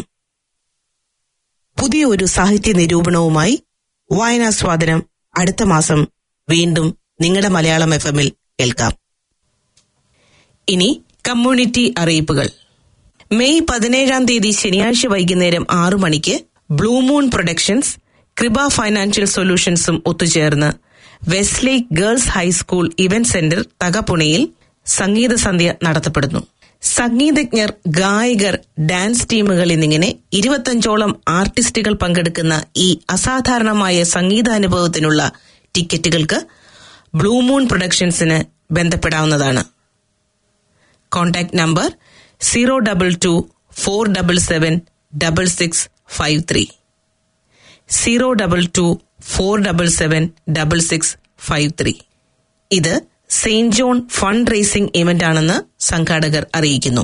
പുതിയ ഒരു സാഹിത്യ നിരൂപണവുമായി വായനാസ്വാദനം അടുത്ത മാസം വീണ്ടും നിങ്ങളുടെ മലയാളം എഫ് എമ്മിൽ കേൾക്കാം ഇനി കമ്മ്യൂണിറ്റി അറിയിപ്പുകൾ മെയ് പതിനേഴാം തീയതി ശനിയാഴ്ച വൈകുന്നേരം ആറു മണിക്ക് blue moon productions Krupa financial സൊല്യൂഷൻസും ഒത്തുചേർന്ന് Westlake girls high school event centre തകപ്പുണയിൽ സംഗീത സന്ധ്യ നടത്തപ്പെടുന്നു സംഗീതജ്ഞർ ഗായകർ ഡാൻസ് ടീമുകൾ എന്നിങ്ങനെ ഇരുപത്തഞ്ചോളം ആർട്ടിസ്റ്റുകൾ പങ്കെടുക്കുന്ന ഈ അസാധാരണമായ സംഗീതാനുഭവത്തിനുള്ള ടിക്കറ്റുകൾക്ക് ബ്ലൂ മൂൺ പ്രൊഡക്ഷൻസിന് ബന്ധപ്പെടാവുന്നതാണ് contact number zero double two four double seven double six five three zero double two four double seven double six five three ഇത് saint John fund raising event ആണെന്ന് സംഘാടകർ അറിയിക്കുന്നു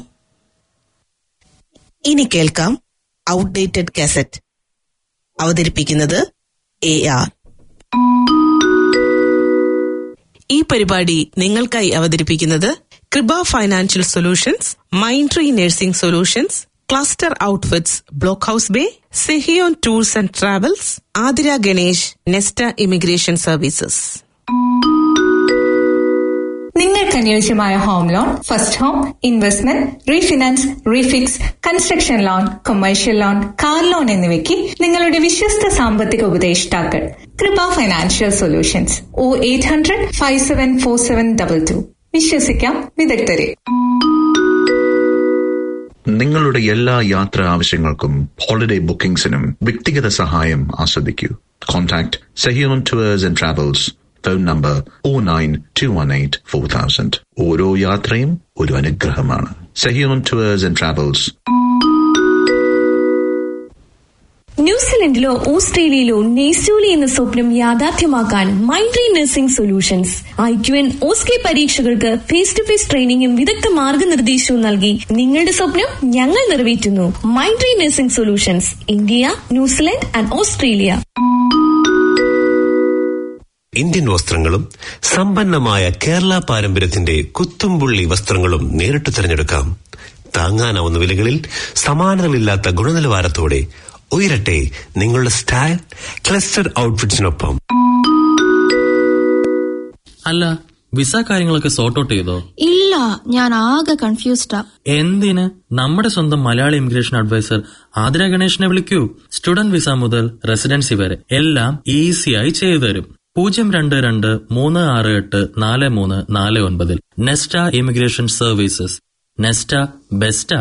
ഇനി കേൾക്കാം ഔട്ട്ഡേറ്റഡ് കാസറ്റ് അവതരിപ്പിക്കുന്നത് A R ഈ പരിപാടി നിങ്ങൾക്കായി അവതരിപ്പിക്കുന്നത് Krupa financial solutions mind tree nursing solutions cluster outfits block house bay Sehion tours and travels Athira Ganesh Nesta immigration services നിങ്ങൾക്ക് അനുയോജ്യമായ home loan first home investment refinance refix construction loan commercial loan car loan എന്നിവയ്ക്ക് നിങ്ങളുടെ വിശ്വസ്ത സാമ്പത്തിക ഉപദേഷ്ടാക്കൾ Krupa financial solutions O eight hundred five seven four seven double two വിശ്വസിക്കാം വിദഗ്ധരെ നിങ്ങളുടെ എല്ലാ യാത്രാ ആവശ്യങ്ങൾക്കും ഹോളിഡേ ബുക്കിംഗ്സിനും വ്യക്തിഗത സഹായം ആസ്വദിക്കൂ contact Sehion tours and travels phone number O nine two one eight four thousand ഓരോ യാത്രയും ഒരു അനുഗ്രഹമാണ് സഹിയോൺ ടൂവേഴ്സ് ആൻഡ് ട്രാവൽസ് ന്യൂസിലൻഡിലോ ഓസ്ട്രേലിയയിലോ നെയ്സ്റ്റൂലി എന്ന സ്വപ്നം യാഥാർത്ഥ്യമാക്കാൻ Mindtree nursing solutions I Q N OSCE പരീക്ഷകൾക്ക് ഫേസ് ടു ഫേസ് ട്രെയിനിങ്ങും വിദഗ്ധ മാർഗനിർദ്ദേശവും നൽകി നിങ്ങളുടെ സ്വപ്നം ഞങ്ങൾ നിറവേറ്റുന്നു Mindtree nursing solutions India New Zealand and Australia Indian വസ്ത്രങ്ങളും സമ്പന്നമായ കേരള പാരമ്പര്യത്തിന്റെ കുത്തുംപുള്ളി വസ്ത്രങ്ങളും നേരിട്ട് തിരഞ്ഞെടുക്കാം താങ്ങാനാവുന്ന വിലകളിൽ സമാനതകളില്ലാത്ത ഗുണനിലവാരത്തോടെ ഉയരട്ടെ നിങ്ങളുടെ സ്റ്റൈൽ ക്ലസ്റ്റർ ഔട്ട്ഫിറ്റ്സിനൊപ്പം അല്ല വിസ കാര്യങ്ങളൊക്കെ സോർട്ട് ഔട്ട് ചെയ്തോ ഇല്ല ഞാൻ ആകെ കൺഫ്യൂസ്ഡാ എന്തിന് നമ്മുടെ സ്വന്തം മലയാളി ഇമിഗ്രേഷൻ അഡ്വൈസർ ആതിര ഗണേഷിനെ വിളിക്കൂ സ്റ്റുഡന്റ് വിസ മുതൽ റെസിഡൻസി വരെ എല്ലാം ഈസിയായി ചെയ്തു തരും പൂജ്യം രണ്ട് രണ്ട് മൂന്ന് ആറ് എട്ട് നാല് മൂന്ന് നാല് ഒൻപതിൽ Nesta immigration services Nesta best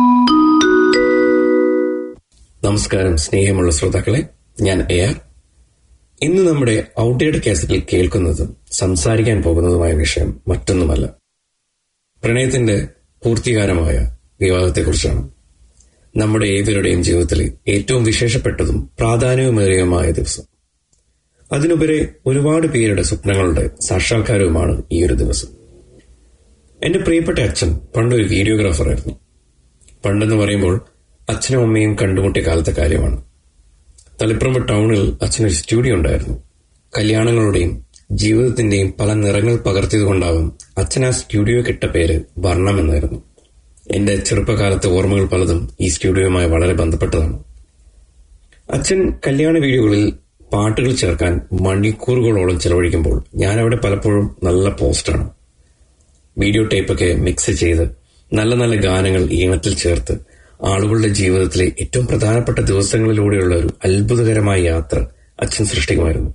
നമസ്കാരം സ്നേഹമുള്ള ശ്രോതാക്കളെ ഞാൻ എ ആർ ഇന്ന് നമ്മുടെ ഔട്ട്ഡേറ്റ് കേസറ്റിൽ കേൾക്കുന്നതും സംസാരിക്കാൻ പോകുന്നതുമായ വിഷയം മറ്റൊന്നുമല്ല പ്രണയത്തിന്റെ പൂർത്തീകാരമായ വിവാഹത്തെക്കുറിച്ചാണ് നമ്മുടെ ഏവരുടെയും ജീവിതത്തിലെ ഏറ്റവും വിശേഷപ്പെട്ടതും പ്രാധാന്യവുമേറിയതുമായ ദിവസം അതിനുപരി ഒരുപാട് പേരുടെ സ്വപ്നങ്ങളുടെ സാക്ഷാത്കാരവുമാണ് ഈ ഒരു ദിവസം എന്റെ പ്രിയപ്പെട്ട അച്ഛൻ പണ്ടൊരു വീഡിയോഗ്രാഫറായിരുന്നു പണ്ടെന്ന് പറയുമ്പോൾ അച്ഛനും അമ്മയും കണ്ടുമുട്ടിയ കാലത്തെ കാര്യമാണ് തളിപ്പറമ്പ് ടൗണിൽ അച്ഛനൊരു സ്റ്റുഡിയോ ഉണ്ടായിരുന്നു കല്യാണങ്ങളുടെയും ജീവിതത്തിന്റെയും പല നിറങ്ങൾ പകർത്തിയതുകൊണ്ടാവും അച്ഛൻ ആ സ്റ്റുഡിയോ കിട്ട പേര് വർണ്ണം എന്നായിരുന്നു എന്റെ ചെറുപ്പകാലത്തെ ഓർമ്മകൾ പലതും ഈ സ്റ്റുഡിയോയുമായി വളരെ ബന്ധപ്പെട്ടതാണ് അച്ഛൻ കല്യാണ വീഡിയോകളിൽ പാട്ടുകൾ ചേർക്കാൻ മണിക്കൂറുകളോളം ചെലവഴിക്കുമ്പോൾ ഞാൻ അവിടെ പലപ്പോഴും നല്ല പോസ്റ്റാണ് വീഡിയോ ടേപ്പൊക്കെ മിക്സ് ചെയ്ത് നല്ല നല്ല ഗാനങ്ങൾ ഈണത്തിൽ ചേർത്ത് ആളുകളുടെ ജീവിതത്തിലെ ഏറ്റവും പ്രധാനപ്പെട്ട ദിവസങ്ങളിലൂടെയുള്ള ഒരു അത്ഭുതകരമായ യാത്ര അച്ഛൻ സൃഷ്ടിക്കുമായിരുന്നു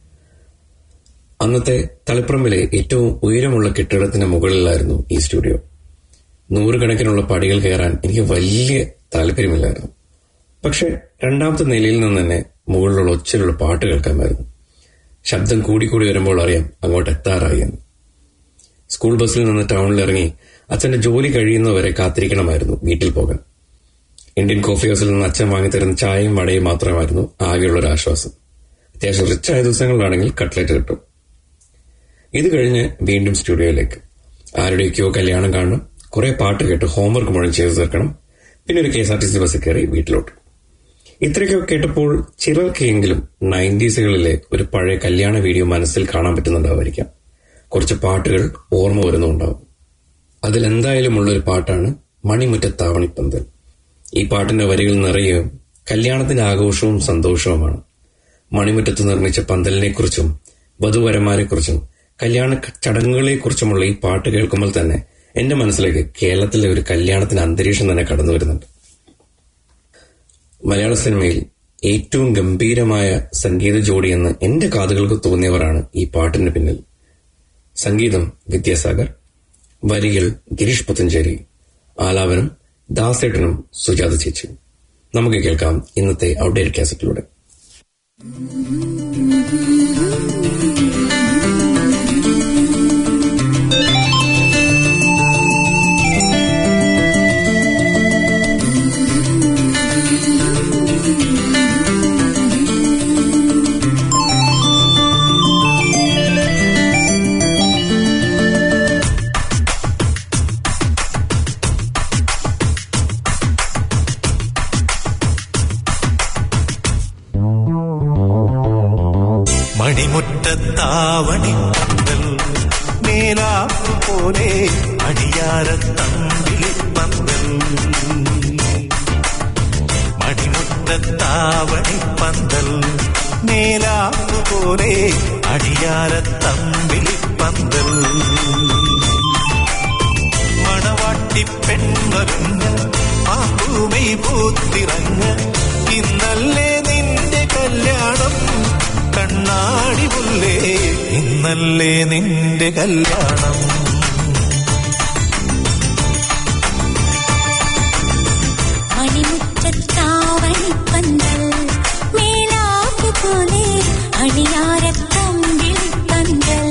അന്നത്തെ തളിപ്പറമ്പിലെ ഏറ്റവും ഉയരമുള്ള കെട്ടിടത്തിന് മുകളിലായിരുന്നു ഈ സ്റ്റുഡിയോ നൂറുകണക്കിനുള്ള പടികൾ കയറാൻ എനിക്ക് വലിയ താല്പര്യമില്ലായിരുന്നു പക്ഷെ രണ്ടാമത്തെ നിലയിൽ നിന്ന് തന്നെ മുകളിലുള്ള ഒച്ചയിലുള്ള പാട്ട് കേൾക്കാമായിരുന്നു ശബ്ദം കൂടിക്കൂടി വരുമ്പോൾ അറിയാം അങ്ങോട്ട് എത്താറായി എന്ന് സ്കൂൾ ബസ്സിൽ നിന്ന് ടൗണിൽ ഇറങ്ങി അച്ഛന്റെ ജോലി കഴിയുന്നവരെ കാത്തിരിക്കണമായിരുന്നു വീട്ടിൽ പോകാൻ ഇന്ത്യൻ കോഫി ഹൗസിൽ നിന്ന് അച്ഛൻ വാങ്ങിത്തരുന്ന ചായയും വടയും മാത്രമായിരുന്നു ആകെയുള്ള ഒരു ആശ്വാസം അത്യാവശ്യം റിച്ചായ ദിവസങ്ങളിലാണെങ്കിൽ കട്ട്ലറ്റ് കിട്ടും ഇത് കഴിഞ്ഞ് വീണ്ടും സ്റ്റുഡിയോയിലേക്ക് ആരുടെയൊക്കെയോ കല്യാണം കാണണം കുറെ പാട്ട് കേട്ട് ഹോംവർക്ക് മുഴുവൻ ചെയ്തു തീർക്കണം പിന്നെ ഒരു K S R T C ബസ്സിൽ കയറി വീട്ടിലോട്ട് ഇത്രയൊക്കെ കേട്ടപ്പോൾ ചിലർക്കെങ്കിലും നയൻറ്റീസുകളിലെ ഒരു പഴയ കല്യാണ വീഡിയോ മനസ്സിൽ കാണാൻ പറ്റുന്നുണ്ടാവുമായിരിക്കാം കുറച്ച് പാട്ടുകൾ ഓർമ്മ വരുന്നുണ്ടാവും അതിലെന്തായാലും ഉള്ളൊരു പാട്ടാണ് മണിമുറ്റത്താവണിപ്പന്തൽ ഈ പാട്ടിന്റെ വരികൾ നിറയെ കല്യാണത്തിന്റെ ആഘോഷവും സന്തോഷവുമാണ് മണിമുറ്റത്ത് നിർമ്മിച്ച പന്തലിനെക്കുറിച്ചും വധുവരന്മാരെക്കുറിച്ചും കല്യാണ ചടങ്ങുകളെക്കുറിച്ചുമുള്ള ഈ പാട്ട് കേൾക്കുമ്പോൾ തന്നെ എന്റെ മനസ്സിലേക്ക് കേരളത്തിലെ ഒരു കല്യാണത്തിന്റെ അന്തരീക്ഷം തന്നെ കടന്നു വരുന്നുണ്ട് മലയാള സിനിമയിൽ ഏറ്റവും ഗംഭീരമായ സംഗീത ജോഡിയെന്ന് എന്റെ കാതുകൾക്ക് തോന്നിയവരാണ് ഈ പാട്ടിന് പിന്നിൽ സംഗീതം വിദ്യാസാഗർ വരികൾ ഗിരീഷ് പുത്തഞ്ചേരി ആലാപനം ദാസേട്ടനും സുജാത ചേച്ചിയും നമുക്ക് കേൾക്കാം ഇന്നത്തെ ഔട്ട്ഡേറ്റ് കാസറ്റിലൂടെ മണിമുറ്റത്താവണി പന്തൽ മേലാപ്പു പോലെ അടിയാരത്തമ്പിളി പന്തൽ മണിമുറ്റത്താവണി പന്തൽ മേലാപ്പു പോലെ അടിയാരത്തമ്പിളി പന്തൽ മണവാട്ടി പെൺവരുന്ന് ആ ഭൂമി പൂത്തിറങ്ങ് ഇന്നല്ലേ നിന്റെ കല്യാണം കണ്ണാടി പുല്ലേ ഇന്നല്ലേ നിന്റെ കല്യാണം മണിമുറ്റത്താവണിപ്പന്തൽ മേലാപ്പ് പോലെ അണിയാരത്തമ്പിളി പന്തൽ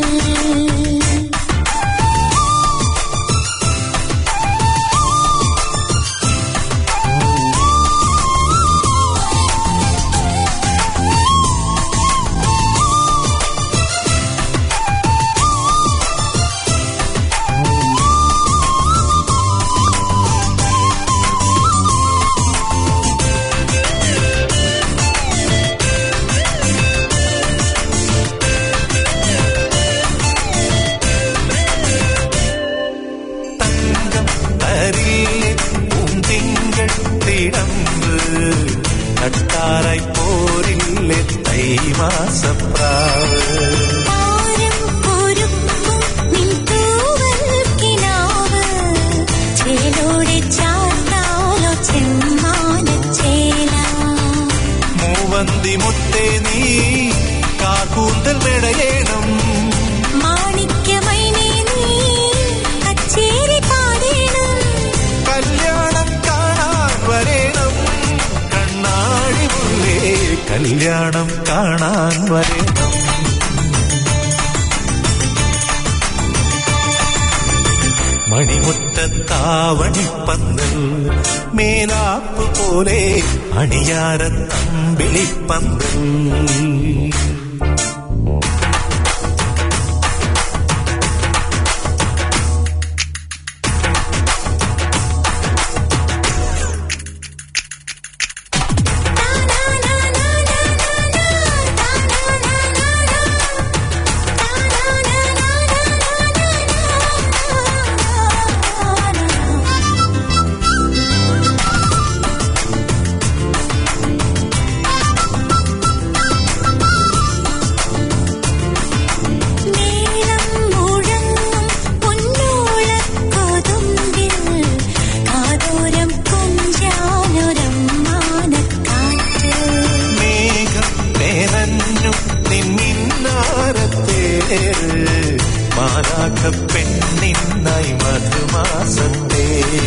കാണാൻ വരണം മണിമുറ്റത്താവണിപ്പന്തൽ മേലാപ്പ് പോലെ അണിയാരത്തമ്പിളിപ്പന്തൽ നീളം മുഴങ്ങും പൊന്നോളക്കൊതുമ്പിൽ കാതോരം കൊഞ്ചാനൊരമ്മാനക്കാറ്റ് മേഘം നിറഞ്ഞു നിന്നിന്നാരത്തെ മാലാഖ പെണ്ണിന്നായി മധുമാസത്തെ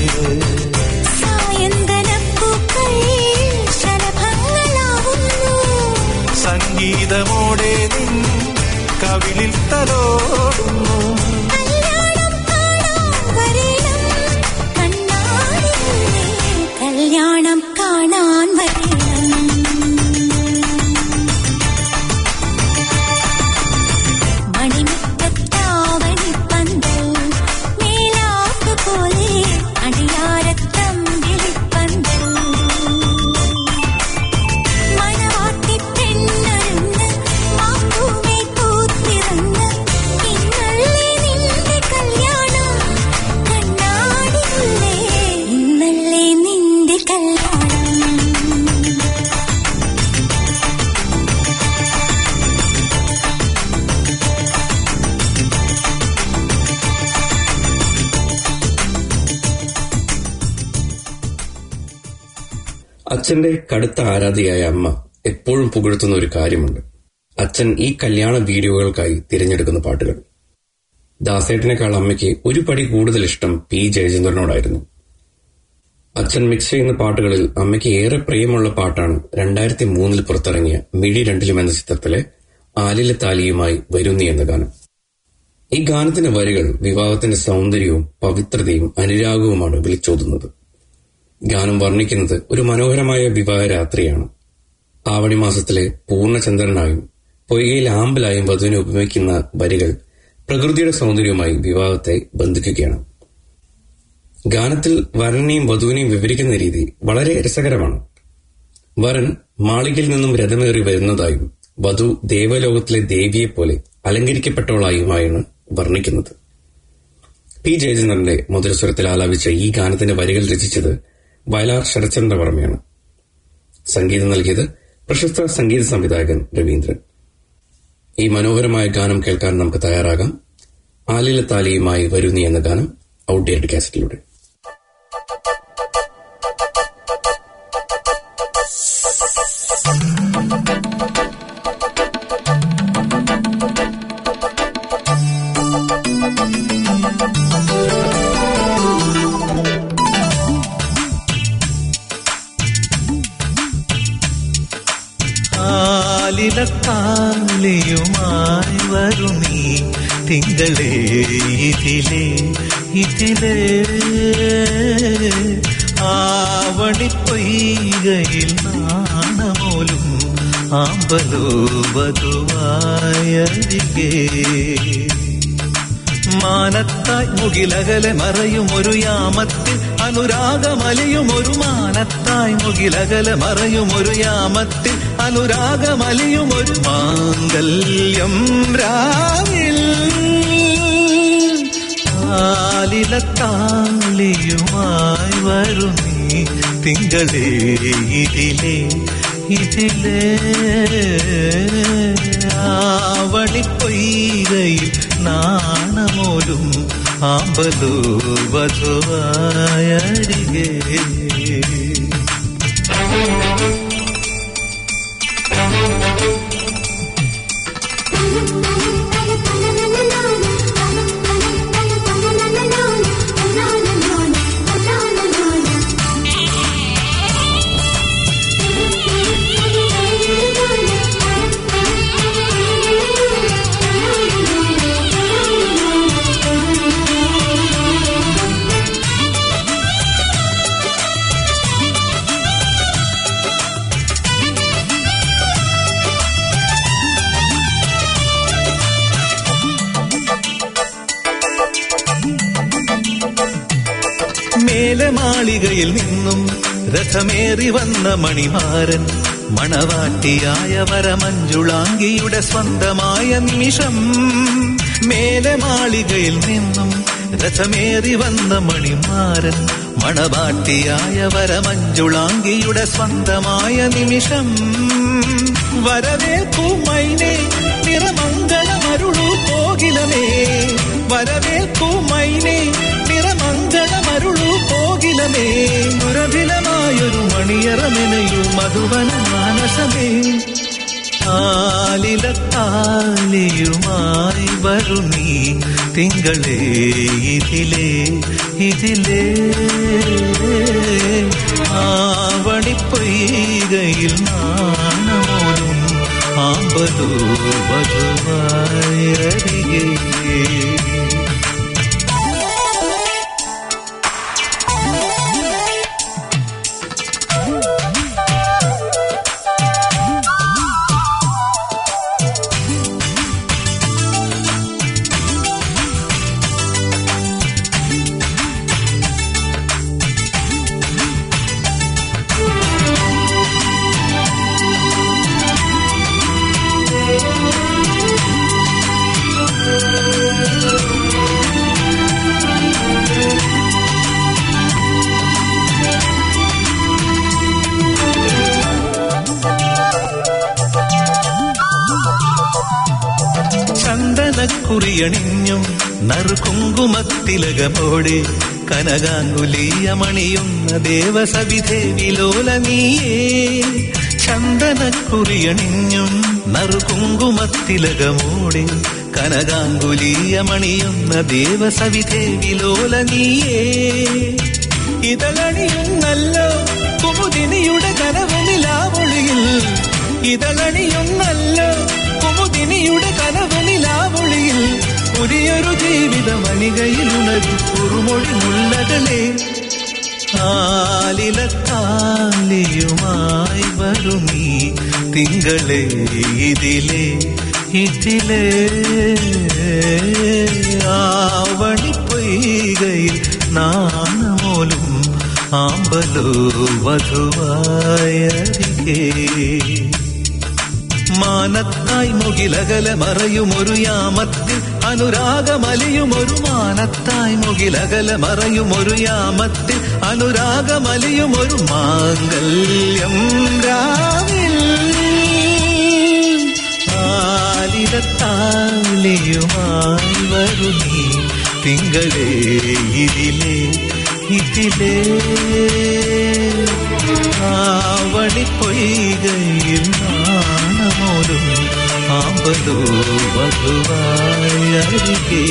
സായന്തനപ്പൂക്കൾ ശലഭങ്ങളാവുന്നു സംഗീതമോടെ നിൻ കവിളിൽ തലോടുന്നു കല്യാണം കാണാൻ വരണം കണ്ണാടിയിലെ കല്യാണം കാണാൻ വരണം മണിമുറ്റത്താവണിപ്പന്തൽ മേലാപ്പ് പോലെ അടിയാരത്തമ്പിളിപ്പന്തൽ മണവാട്ടി പെണ്ണൊരുന്ന് മാപ്പൂമേ പൂത്തിറന്ന് ഇന്നല്ലേ നിന്റെ കല്യാണം കണ്ണാടിയില്ലേ ഇന്നല്ലേ നിന്റെ കല്യാണം അച്ഛന്റെ കടുത്ത ആരാധികയായ അമ്മ എപ്പോഴും പുകഴ്ത്തുന്ന ഒരു കാര്യമുണ്ട് അച്ഛൻ ഈ കല്യാണ വീഡിയോകൾക്കായി തിരഞ്ഞെടുക്കുന്ന പാട്ടുകൾ ദാസേട്ടനേക്കാൾ അമ്മയ്ക്ക് ഒരു പടി കൂടുതൽ ഇഷ്ടം പി ജയചന്ദ്രനോടായിരുന്നു അച്ഛൻ മിക്സ് ചെയ്യുന്ന പാട്ടുകളിൽ അമ്മയ്ക്ക് ഏറെ പ്രിയമുള്ള പാട്ടാണ് രണ്ടായിരത്തി മൂന്നിൽ പുറത്തിറങ്ങിയ മിഴി രണ്ടിലും എന്ന ചിത്രത്തിലെ ആലിലെ താലിയുമായി വരുന്നി എന്ന ഗാനം ഈ ഗാനത്തിന്റെ വരികൾ വിവാഹത്തിന്റെ സൗന്ദര്യവും പവിത്രതയും അനുരാഗവുമാണ് വിളിച്ചോതുന്നത് ഗാനം വർണ്ണിക്കുന്നത് ഒരു മനോഹരമായ വിവാഹ രാത്രിയാണ് ആവണി മാസത്തിലെ പൂർണ്ണചന്ദ്രനായും പൊയ്കയിൽ ആമ്പലായും വധുവിനെ ഉപയോഗിക്കുന്ന വരികൾ പ്രകൃതിയുടെ സൗന്ദര്യവുമായി വിവാഹത്തെ ബന്ധിക്കുകയാണ് ഗാനത്തിൽ വരനെയും വധുവിനെയും വിവരിക്കുന്ന രീതി വളരെ രസകരമാണ് വരൻ മാളികയിൽ നിന്നും രഥമേറി വരുന്നതായും വധു ദേവലോകത്തിലെ ദേവിയെപ്പോലെ അലങ്കരിക്കപ്പെട്ടവളായുമായാണ് വർണ്ണിക്കുന്നത് പി ജയചന്ദ്രന്റെ മധുരസ്വരത്തിൽ ആലാപിച്ച ഈ ഗാനത്തിന്റെ വരികൾ രചിച്ചത് വയലാർ ശരത്ചന്ദ്രവർമ്മയാണ് സംഗീതം നൽകിയത് പ്രശസ്ത സംഗീത സംവിധായകൻ രവീന്ദ്രൻ ഈ മനോഹരമായ ഗാനം കേൾക്കാൻ നമുക്ക് തയ്യാറാകാം ആലില താലിയുമായി വരുന്നി എന്ന ഗാനം ഔട്ട്ഡേറ്റ് കാസറ്റിലൂടെ ആലിലത്താലിയുമായി വരുമീ തിങ്കളേ ഇതിലേ ഇതിലേ ആവണിപ്പൊയ്കയിൽ നാണമോലും ആമ്പലോ വധുവായരികേ മാനത്തായി മുകിലകലെ മറയും ഒരു യാമത്തിൽ അനുരാഗമലിയും ഒരു മാനത്തായി മുകിലകലെ മറയും ഒരു യാമത്തിൽ അനുരാഗമലിയും ഒരു മാംഗല്യം രാവിൽ ആലിലത്താലിയുമായി വരും നീ തിങ്കളേ ഇതിലേ ഇതിലേ ആവണിപ്പൊയ്കയിൽ നാണമോലും ആമ്പലോ വധുവായരികേ Thank you. മേലെ മാളികയിൽ നിന്നും രഥമേറി വന്ന മണിമാരൻ മണവാട്ടിയായ വരമഞ്ജുളാംഗിയുടെ സ്വന്തമായ നിമിഷം മേലെ മാളികയിൽ നിന്നും രഥമേറി വന്ന മണിമാരൻ മണവാട്ടിയായ വരമഞ്ജുളാംഗിയുടെ സ്വന്തമായ നിമിഷം വരവേൽക്കൂ മൈനെ നിറമംഗളമരുളു കോകിലമേ വരവേൽക്കൂ മൈനെ നിറമംഗളമരുളു കോകിലമേ ദുരഭിലമായൊരു മണിയറമെനയു മധുവന മാനസമേ ആലിലത്താലിയുമായി വരു നീ തിങ്കളേ ഇതിലേ ഇതിലേ ആവണിപ്പൊയ്കയിൽ നാണമോടും ആമ്പലോ വധുവായരികേ ചന്ദനക്കുറിയണിഞ്ഞും നറുകുങ്കുമത്തിലകമോടെ കനകാങ്കുലീയമണിയുന്ന ദേവസവിധേവിലോല നീയേ ചന്ദനക്കുറിയണിഞ്ഞും നറുകുങ്കുമത്തിലകമോടെ കനകാങ്കുലീയമണിയുന്ന ദേവസവിധേവിലോല നീയേ ഇതളണിയുന്നല്ലോ കുമുദിനിയുടെ കനവനിലാവൊളിയിൽ ഇതളണിയുന്നല്ലോ കുമുദിനിയുടെ കനവനിലാവൊളിയിൽ പുതിയൊരു ജീവിത മണികയിലുണരും കുറുമൊഴി മുല്ലകളെ ആലിലത്താലിയുമായി വരു നീ തിങ്കളെ ഇതിലേ ഇതിലേ ആവണിപ്പൊയ്കയിൽ നാണമോലും ആമ്പലോ വധുവായരികേ മാനത്തായി മുകിലകല മറയുമൊരു യാമത്തിൽ അനുരാഗമലിയുമൊരു മാനത്തായി മുകിലകല മറയുമൊരു യാമത്തിൽ അനുരാഗമലിയുമൊരു മാംഗല്യം രാവിൽ ആലിരത്താലിയുമായി വരു നീ തിങ്കളേ ഇതിലേ ഇതിലേ ആവണിപ്പൊയ്കയിൽ നാണമോടും ആമ്പലോ വധുവായരികേ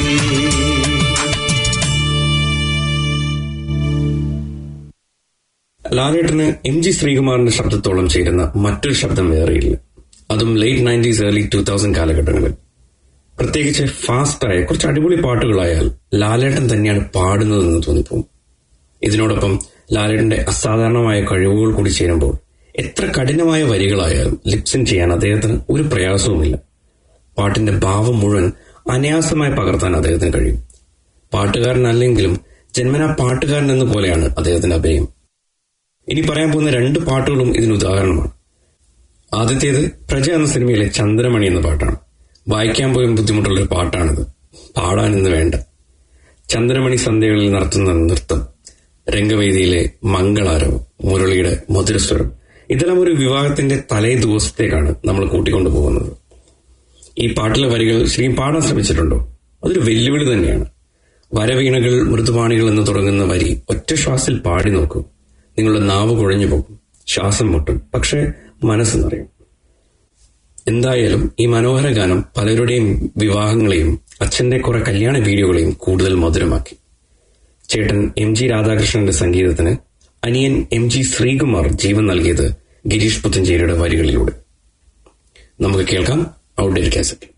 ലാലേട്ടന് എം ജി ശ്രീകുമാറിന്റെ ശബ്ദത്തോളം ചേരുന്ന മറ്റൊരു ശബ്ദം വേറെയില്ല അതും late nineties early two thousand കാലഘട്ടങ്ങളിൽ പ്രത്യേകിച്ച് ഫാസ്റ്റായ കുറച്ച് അടിപൊളി പാട്ടുകളായാൽ ലാലേട്ടൻ തന്നെയാണ് പാടുന്നതെന്ന് തോന്നിപ്പോകും ഇതിനോടൊപ്പം ലാലേട്ടന്റെ അസാധാരണമായ കഴിവുകൾ കൂടി ചേരുമ്പോൾ എത്ര കഠിനമായ വരികളായാലും ലിപ്സിൻ ചെയ്യാൻ അദ്ദേഹത്തിന് ഒരു പ്രയാസവുമില്ല പാട്ടിന്റെ ഭാവം മുഴുവൻ അനായാസമായി പകർത്താൻ അദ്ദേഹത്തിന് കഴിയും പാട്ടുകാരനല്ലെങ്കിലും ജന്മനാ പാട്ടുകാരൻ എന്ന പോലെയാണ് അദ്ദേഹത്തിന്റെ അഭിനയം ഇനി പറയാൻ പോകുന്ന രണ്ട് പാട്ടുകളും ഇതിന് ഉദാഹരണമാണ് ആദ്യത്തേത് പ്രജ എന്ന സിനിമയിലെ ചന്ദ്രമണി എന്ന പാട്ടാണ് വായിക്കാൻ പോയും ബുദ്ധിമുട്ടുള്ള ഒരു പാട്ടാണിത് പാടാനെന്ന് വേണ്ട ചന്ദ്രമണി സന്ധ്യകളിൽ നടത്തുന്ന നൃത്തം രംഗവേദിയിലെ മംഗളാരവം മുരളിയുടെ മധുരസ്വരം ഇതെല്ലാം ഒരു വിവാഹത്തിന്റെ തലേ ദിവസത്തേക്കാണ് നമ്മൾ കൂട്ടിക്കൊണ്ടു പോകുന്നത് ഈ പാട്ടിലെ വരികൾ ശരിക്കും പാടാൻ ശ്രമിച്ചിട്ടുണ്ടോ അതൊരു വെല്ലുവിളി തന്നെയാണ് വരവീണകൾ മൃദുപാണികൾ എന്ന് തുടങ്ങുന്ന വരി ഒറ്റ ശ്വാസിൽ പാടി നോക്കൂ നിങ്ങളുടെ നാവ് കുഴഞ്ഞു പോകും ശ്വാസം മുട്ടും പക്ഷേ മനസ്സ് നിറയും എന്തായാലും ഈ മനോഹര ഗാനം പലരുടെയും വിവാഹങ്ങളെയും അച്ഛന്റെ കുറെ കല്യാണ വീഡിയോകളെയും കൂടുതൽ മധുരമാക്കി ചേട്ടൻ എം ജി രാധാകൃഷ്ണന്റെ സംഗീതത്തിന് അനിയൻ എം ജി ശ്രീകുമാർ ജീവൻ നൽകിയത് ഗിരീഷ് പുത്തഞ്ചേരിയുടെ വരികളിലൂടെ നമുക്ക് കേൾക്കാം ഔട്ട്ഡേറ്റ് കാസറ്റ്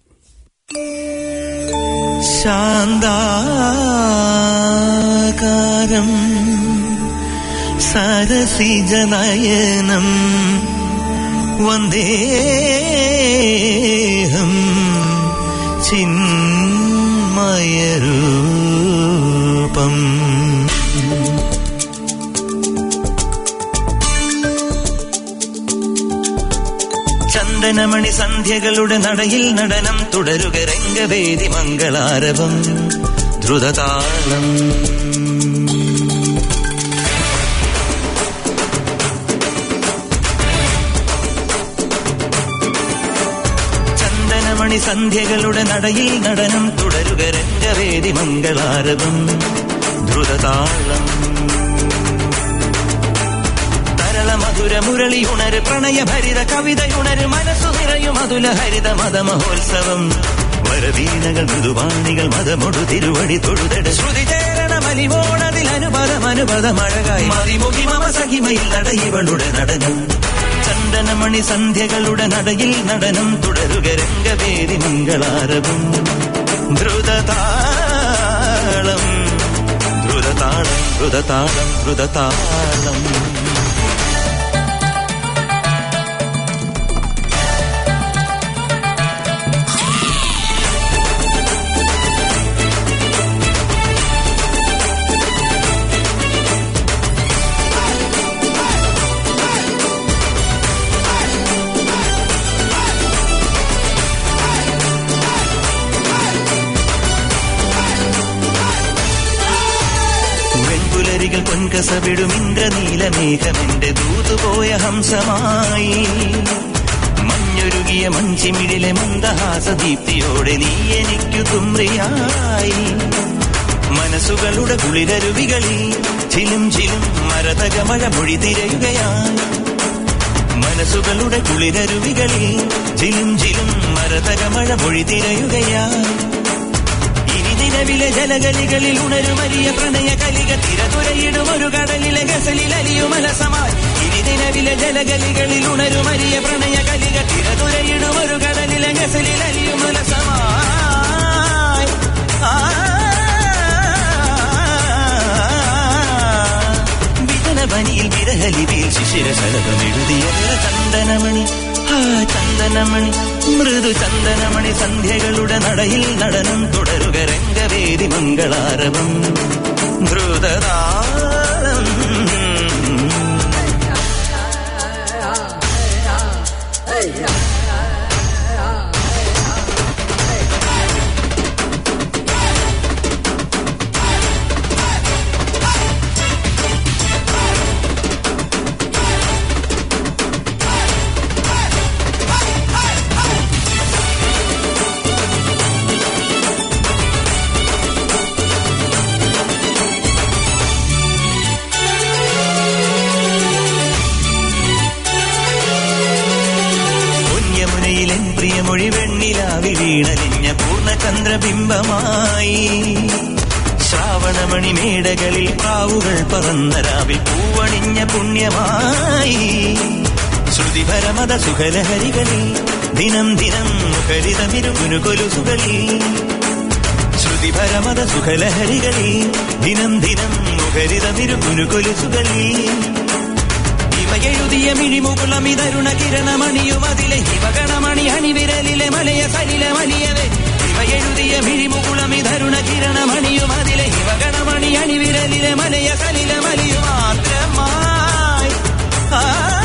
ശാന്താകാരം സരസിജനയനം വന്ദേഹം ചിന്മയരൂപം ചന്ദനമണി സന്ധ്യകളുടെ നടയിൽ നടനം തുടരുക രംഗവേദി മംഗളാരവം ദ്രുതതാളം ചന്ദനമണി സന്ധ്യകളുടെ നടയിൽ നടനം തുടരുക രംഗവേദി മംഗളാരവം ദ്രുതതാളം തരള മധുര മുരളി ഉണര് പ്രണയഭരിത കവിതയുണര് മനസ്സു നിറയും അതുല ഹരിത മതമഹോത്സവം വരവീണകൾ മൃദുവാണികൾ മതമൊടു തിരുവടി തൊഴുതട ശ്രുതി ചേരണ മലിവോണതിൽ അനുപദം അനുപദം അഴകായി മതിമുഖി മമ സഖിമയിൽ നടയിവളുടെ നടനം ചന്ദനമണി സന്ധ്യകളുടെ നടയിൽ നടനം തുടരുക രംഗവേദി മംഗളാരവും ദ്രുതതാളം ദ്രുതതാളം ദ്രുതതാളം ദ്രുതതാളം വെൺപുലരികൾ പൊൻകസവിടും ഇന്ദ്രനീലമേഘമെന്റെ ദൂതുപോയ ഹംസമായി മഞ്ഞൊരുകിയ മഞ്ചിമിഴിലെ മന്ദഹാസദീപ്തിയോടെ നീ എനിക്കു തുമ്രിയായി മനസ്സുകളുടെ കുളിരരുവികളിൽ ചിലും ചിലും മരതകമഴ മൊഴി തിരയുകയായി മനസ്സുകളുടെ കുളിരരുവികളിൽ ചിലും ചിലും മരതകമഴ മൊഴി തിരയുകയായി ഇനി നിലവിലെ ജലഗലികളിൽ ഉണരുമരിയ പ്രണയ കലിക തിരതുരയിടും ഒരു കടലിലെ ഗസലിൽ അലിയുമലസമായി ഇനി നിലവിലെ ജലഗലികളിൽ ഉണരുമരിയ പ്രണയ കലിക തിരതുരയിടും ഒരു കടലിലെ ഗസലിൽ അലിയുമലസമായി ആ വിതനവനിയിൽ വിരഹലിവിയിൽ ശിശിര ശലഭമെഴുതിയ ചന്ദനമണി ആ ചന്ദനമണി മൃദു ചന്ദനമണി സന്ധ്യകളുടെ നടയിൽ നടനം തുടരുക രംഗവേദി മംഗളാരവം ദ്രുതതാളം പുണ്യമുനയിലെൻ പ്രിയമൊഴി വെണ്ണിലാവി വീണലിഞ്ഞ പൂർണ്ണചന്ദ്രബിംബമായി ശ്രാവണമണി മേടകളിൽ പ്രാവുകൾ പറന്ന രാവിൽ പൂവണിഞ്ഞ പുണ്യമായി ശ്രുതിപരമത സുഖലഹരികളിൽ ദിനം ദിനം മുഖരിതമിരുകുനുകൊലുസുകളിൽ ശ്രുതിപരമത സുഖലഹരികളിൽ ദിനം ദിനം മുഖരിതമിരുകുനുകൊലുസുകളിൽ ഇവയെഴുതിയ മിഴിമുകുളമിതരുണ കിരണമണിയുമതിലെ ഹിമഗണമണി അണിവിരലിലെ മലയ സലിലെ വലിയവേ ഇവയെഴുതിയ മിഴിമുകുളമിതരുണ കിരണമണിയുമതിലെ ഹിമഗണമണി അണിവിരലിലെ മലയ സലിലെ വലിയു മാത്രമായി ആ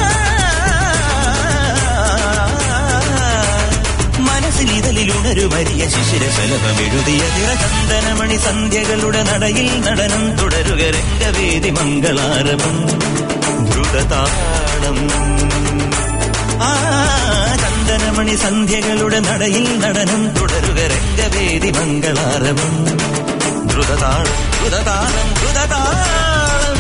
മനസ്സിൽ ഇതലിൽ ഉണരു വലിയ ശിശിര ശലഭമെഴുതിയ തിരചന്ദനമണി സന്ധ്യകളുടെ നടയിൽ നടനം തുടരുക രംഗവേദി മംഗളാരവം ദ്രുതതാളം ആ ചന്ദനമണി സന്ധ്യകളുടെ നടയിൽ നടനം തുടരുക രംഗവേദി മംഗളാരവം ദ്രുതതാളം ദ്രുതതാളം ദ്രുതതാളം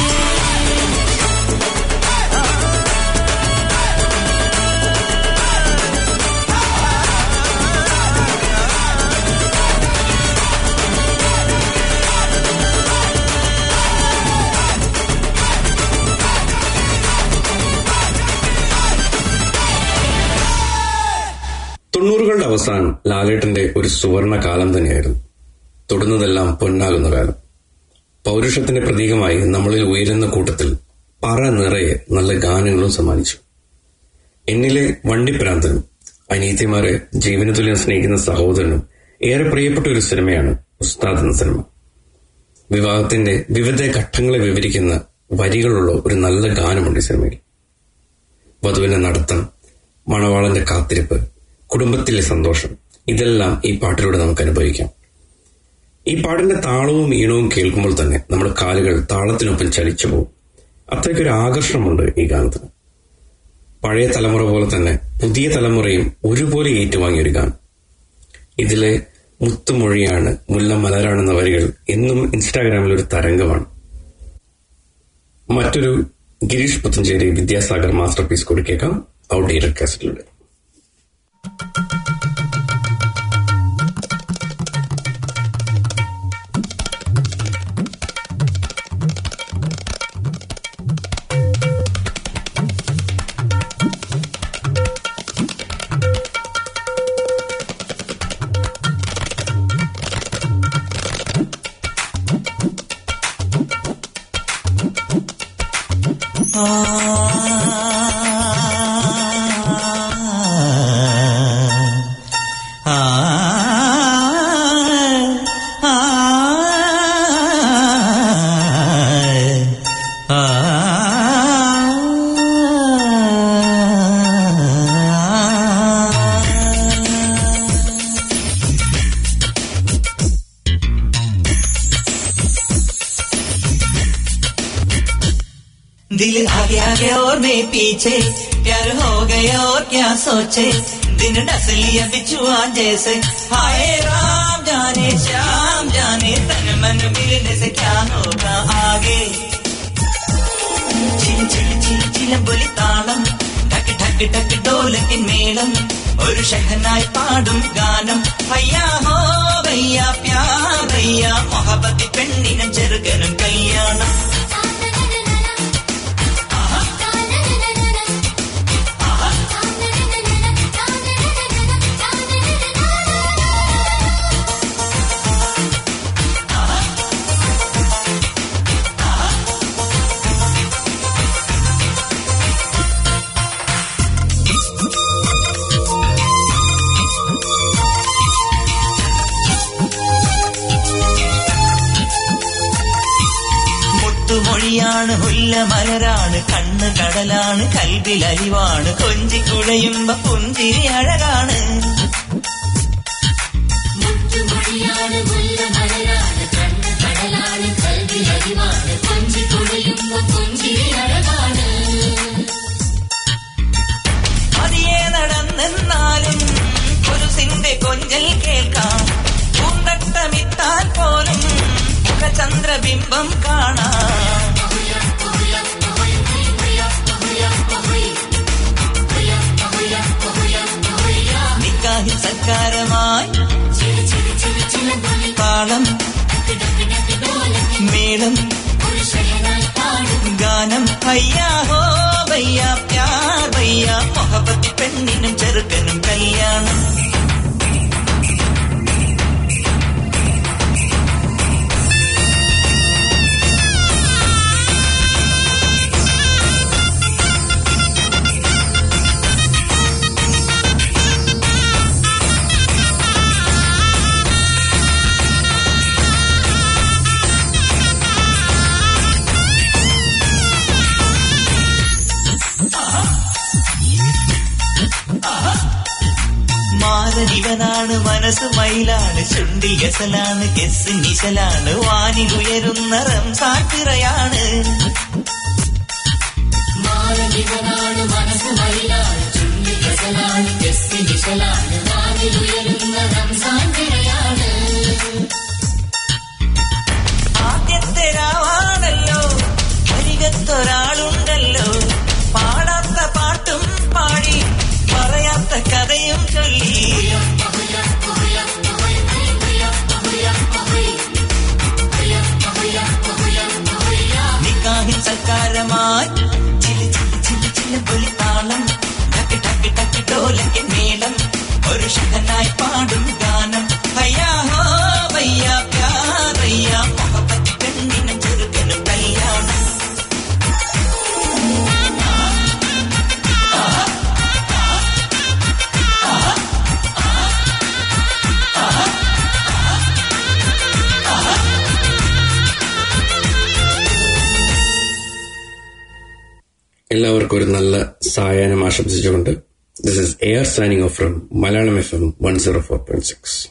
തൊണ്ണൂറുകളുടെ അവസാനം ലാലേട്ടന്റെ ഒരു സുവർണ കാലം തന്നെയായിരുന്നു തൊടുന്നതെല്ലാം പൊന്നാകുന്ന കാലം പൗരുഷത്തിന്റെ പ്രതീകമായി നമ്മളിൽ ഉയരുന്ന കൂട്ടത്തിൽ പറ നിറയെ നല്ല ഗാനങ്ങളും സമ്മാനിച്ചു എന്നിലെ വണ്ടിപ്രാന്തനും അനീതിമാരെ ജീവന തുല്യം സ്നേഹിക്കുന്ന സഹോദരനും ഏറെ പ്രിയപ്പെട്ട ഒരു സിനിമയാണ് ഉസ്താദ് എന്ന സിനിമ വിവാഹത്തിന്റെ വിവിധ ഘട്ടങ്ങളെ വിവരിക്കുന്ന വരികളുള്ള ഒരു നല്ല ഗാനമുണ്ട് ഈ സിനിമയിൽ വധുവിന്റെ നടത്തം മണവാളന്റെ കാത്തിരിപ്പ് കുടുംബത്തിലെ സന്തോഷം ഇതെല്ലാം ഈ പാട്ടിലൂടെ നമുക്ക് അനുഭവിക്കാം ഈ പാട്ടിന്റെ താളവും ഈണവും കേൾക്കുമ്പോൾ തന്നെ നമ്മുടെ കാലുകൾ താളത്തിനൊപ്പം ചലിച്ചു പോകും അത്രയ്ക്കൊരു ആകർഷണമുണ്ട് ഈ ഗാനത്തിന് പഴയ തലമുറ പോലെ തന്നെ പുതിയ തലമുറയും ഒരുപോലെ ഏറ്റുവാങ്ങിയ ഒരു ഗാനം ഇതിലെ മുത്തുമൊഴിയാണ് മുല്ല മലരാണെന്ന വരികൾ എന്നും ഇൻസ്റ്റാഗ്രാമിൽ ഒരു തരംഗമാണ് മറ്റൊരു ഗിരീഷ് പുത്തഞ്ചേരി വിദ്യാസാഗർ മാസ്റ്റർ പീസ് കൂടി കേൾക്കാം ഔട്ട്ഡേറ്റഡ് കാസറ്റിലൂടെ दिल आगे आगे और मैं पीछे प्यार हो गया और क्या सोचे दिन डस लिया बिछुआ जैसे हाय राम जाने श्याम जाने तन मन मिलने से क्या होगा आगे ചില ചില ചില ചിലമ്പൊലി താളം ടക്ക് ടക്ക് ടക്ക് ഡോലത്തിൻ മേളം ഒരു ഷഹനായി പാടും ഗാനം ഭയ്യാ ഹോ ഭയ്യാ പ്യാ ഭയ്യാ മൊഹബത്തി പെണ്ണിനും ചെറുകനും കല്യാണം മുത്തുമൊഴിയാണ് മുല്ല മലരാണ് കണ്ണ് കടലാണ് കൽവിൽ അലിവാണ് കൊഞ്ചി കുഴയുമ്പോ പുഞ്ചിരി അഴകാണ് മുത്തുമൊഴിയാണ് മുല്ല മലരാണ് കണ്ണ് കടലാണ് കൽവിലരിവാണ് കൊഞ്ചി കുഴയുമ്പോ പുഞ്ചിരി അഴകാണ് അതിയെ നടന്നെന്നാലും കുരുസിന്റെ കൊഞ്ചൽ കേൾക്കാം പൂന്തട്ടമിട്ടാൽ പോലും മുഖചന്ദ്രബിംബം കാണാം നിക്കാഹിൽ സൽക്കാരമായി താളം മേളം ഗാനം ഭയ്യാ ഹോ ഭയ്യാ പ്യാർ ഭയ്യാ മൊഹബത്തി പെണ്ണിനും ചെറുക്കനും കല്യാണം മാരനിവനാണ് മനസ്സ് മയിലാണ് ചുണ്ടി ഗസലാണ് കെസ് നിശലാണ് വാനിലുയരുന്ന റംസാൻ പിറയാണ് മാനവികനാണ് മനസ്സ് മയിലാണ് ചുണ്ടി ഗസലാണ് കെസ്സി നിശലാണ് വാനിലുയരുന്ന റംസാൻ തിരയാണ് ആദ്യത്തെ രാവാണല്ലോ അരികത്തൊരാളുണ്ടല്ലോ പാടാത്ത പാട്ടും പാടി പറയാത്ത കഥയും ചൊല്ലി നിക്കാഹിൻ സൽക്കാരമായി ചില ചില ചില ചില പൊലിത്താളം ടക്ക് ടക്ക് ടക്ക് ഡോലക്കിൻ മേളം ഒരു ഷഹനായി പാടും ഗാനം ഭയ്യാ ഹോ ഭയ്യാ പ്യാർ ഭയ്യാ മൊഹബത്ത് പെണ്ണിനും ചെറുക്കനും കല്യാണം എല്ലാവർക്കും ഒരു നല്ല സായാഹ്നം ആശംസിച്ചുകൊണ്ട് This is AR signing off from Malayalam FM 104.6.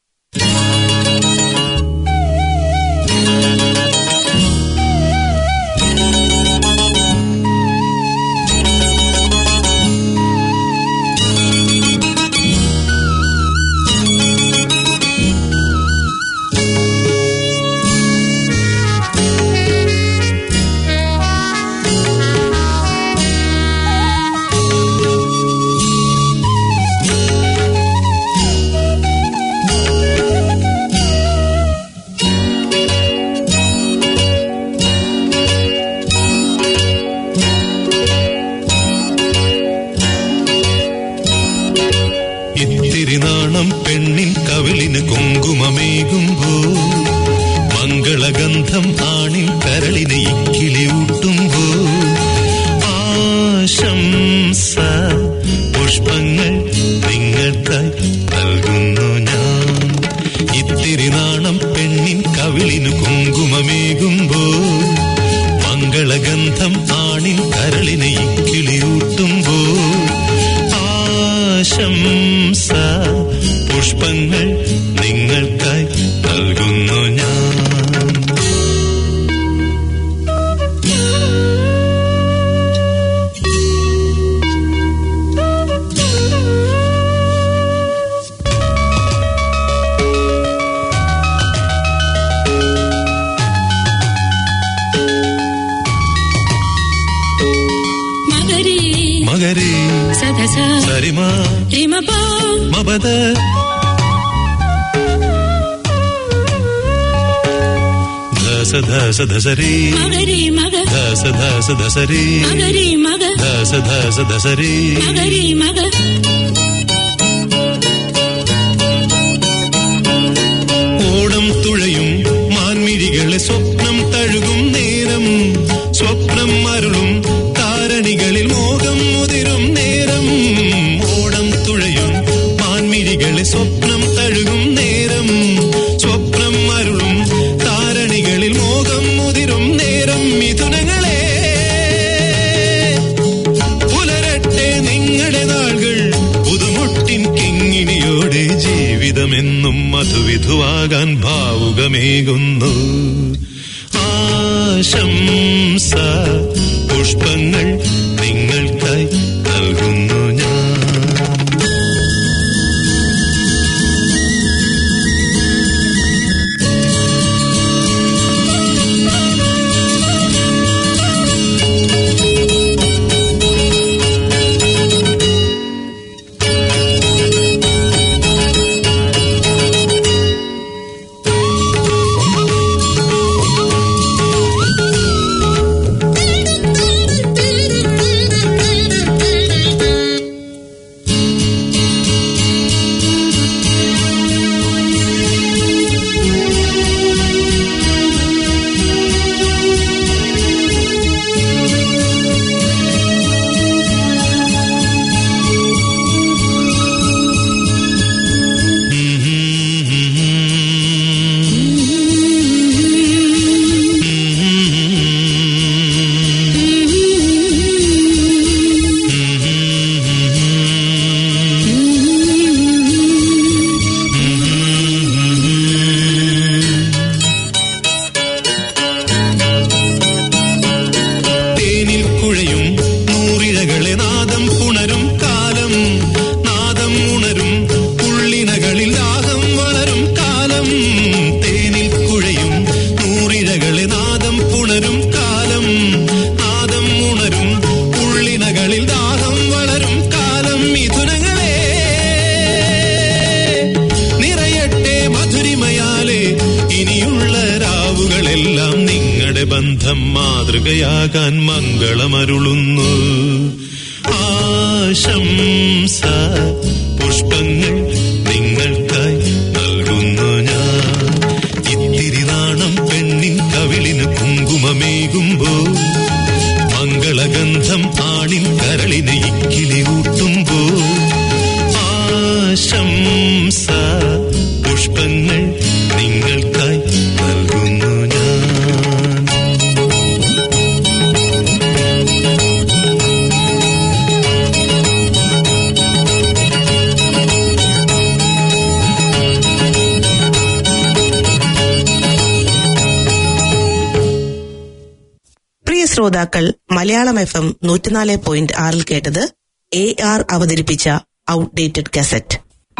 ഇത്തിരി നാണം പെണ്ണിൻ കവിളിന് കുങ്കുമമേകുമ്പോ മംഗളഗന്ധം ആണിൻ കരളിന് ഇക്കിളി ഊട്ടുമ്പോ ആശംസ പുഷ്പങ്ങൾ നിങ്ങൾക്കായി നൽകുന്നു ഞാൻ ഇത്തിരി നാണം പെണ്ണിൻ കവിളിന് കുങ്കുമമേകുമ്പോ മംഗളഗന്ധം ആണിൻ കരളിന് ഇക്കിളി ഊട്ടുമ്പോ ആശംസ പുഷ്പങ്ങൾ നിങ്ങൾക്കായി നൽകുന്നു ഞാൻ മകരേ മകരേ സദസ സരിമ രിമപ മബദ ധസ ധസ ധസരേ മകരേ മക ധസ ധസ ധസരേ മകരേ മക ധസ ധസ ധസരേ മകരേ മക ഓണം തുഴയും മാൻമിഴികളെ സ്വപ്നം തഴുകും നേരം സ്വപ്നം മരുളും താരണികളിൽ മോഹം മുതിരും നേരം ഓണം തുഴയും മാൻമിഴികളെ സ്വപ്നം തഴുകും നേരം സ്വപ്നം മരുളും താരണികളിൽ മോഹം മുതിരും നേരം മിഥുനങ്ങളെ പുലരട്ടെ നിങ്ങളുടെ നാളുകൾ പുതുമുട്ടിൻ കിങ്ങിണിയോടെ ജീവിതമെന്നും മധുവിധുവാകാൻ ഭാവുകമേകുന്നു ആശംസ പുഷ്പങ്ങൾ നിങ്ങൾക്കായി നൽകുന്നു ഞാൻ തേനിൽ കുഴയും നൂറിഴകളെ നാദം പുണരും കാലം നാദം ഉണരും ഉള്ളിനകളിൽ ദാഹം വളരും കാലം തേനിൽ കുഴയും നൂറിഴകളെ നാദം പുണരും കാലം നാദം ഉണരും ഉള്ളിനകളിൽ ദാഹം വളരും കാലം മിഥുനങ്ങളെ നിറയട്ടെ മധുരിമയാലെ ഇനിയുള്ള രാവുകളെല്ലാം നിങ്ങളുടെ ബന്ധം മാതൃകയാകാൻ മംഗളമരുളുന്നു ആശംസ പുഷ്പങ്ങൾ നിങ്ങൾക്കായി നൽകുന്നു ഞാൻ ഇത്തിരി നാണം പെണ്ണിൻ കവിളിന് കുങ്കുമമേകുമ്പോ മംഗളഗന്ധം ആണിൻ കരളിന് ഇക്കിളി ഊട്ടുമ്പോ ആശംസ പുഷ്പങ്ങൾ നിങ്ങൾക്കായി നൽകുന്നു ഞാൻ ശ്രോതാക്കൾ മലയാളം എഫ് എം നൂറ്റിനാല് പോയിന്റ് ആറിൽ കേട്ടത് എ ആർ അവതരിപ്പിച്ച ഔട്ട്ഡേറ്റഡ് കാസറ്റ്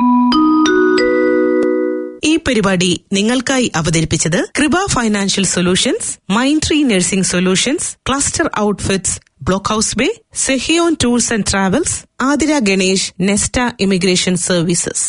ഈ പരിപാടി നിങ്ങൾക്കായി അവതരിപ്പിച്ചത് Krupa financial solutions mind tree nursing solutions cluster outfits block house bay Sehion tours and travels Athira Ganesh Nesta immigration services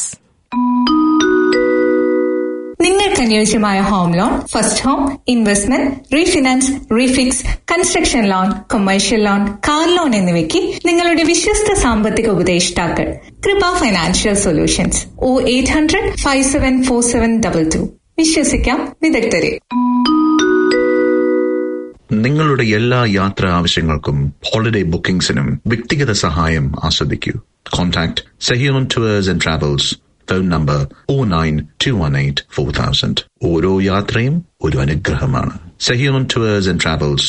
നിങ്ങൾക്ക് അനുയോജ്യമായ home loan first home investment refinance refix construction loan commercial loan car loan എന്നിവയ്ക്ക് നിങ്ങളുടെ വിശ്വസ്ത സാമ്പത്തിക ഉപദേഷ്ടാക്കൾ Krupa financial solutions O eight hundred five seven four seven double two വിശ്വസിക്കാം വിദഗ്ധരെ നിങ്ങളുടെ എല്ലാ യാത്രാ ആവശ്യങ്ങൾക്കും ഹോളിഡേ ബുക്കിംഗ്സിനും വ്യക്തിഗത സഹായം ആസ്വദിക്കൂ contact Sehion tours and travels phone number O nine two one eight four thousand ഓരോ യാത്രയും ഒരു അനുഗ്രഹമാണ് സെഹിയോൺ ടൂവേഴ്സ് ആൻഡ് ട്രാവൽസ്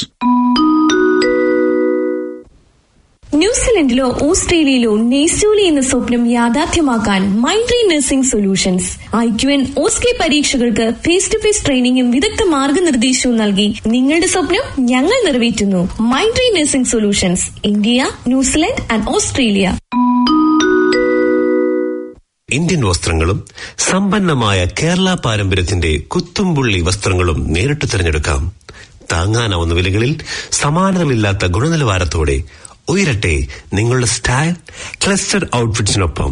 ന്യൂസിലൻഡിലോ ഓസ്ട്രേലിയയിലോ നെയ്സ്റ്റോലി എന്ന സ്വപ്നം യാഥാർത്ഥ്യമാക്കാൻ Mindtree nursing solutions I Q N OSCE പരീക്ഷകൾക്ക് ഫേസ് ടു ഫേസ് ട്രെയിനിങ്ങും വിദഗ്ധ മാർഗനിർദ്ദേശവും നൽകി നിങ്ങളുടെ സ്വപ്നം ഞങ്ങൾ നിറവേറ്റുന്നു Mindtree nursing solutions India New Zealand and Australia Indian വസ്ത്രങ്ങളും സമ്പന്നമായ കേരള പാരമ്പര്യത്തിന്റെ കുത്തുംപുള്ളി വസ്ത്രങ്ങളും നേരിട്ട് തിരഞ്ഞെടുക്കാം താങ്ങാനാവുന്ന വിലകളിൽ സമാനതകളില്ലാത്ത ഗുണനിലവാരത്തോടെ ഉയരട്ടെ നിങ്ങളുടെ സ്റ്റൈൽ ക്ലസ്റ്റർ ഔട്ട്ഫിറ്റ്സിനൊപ്പം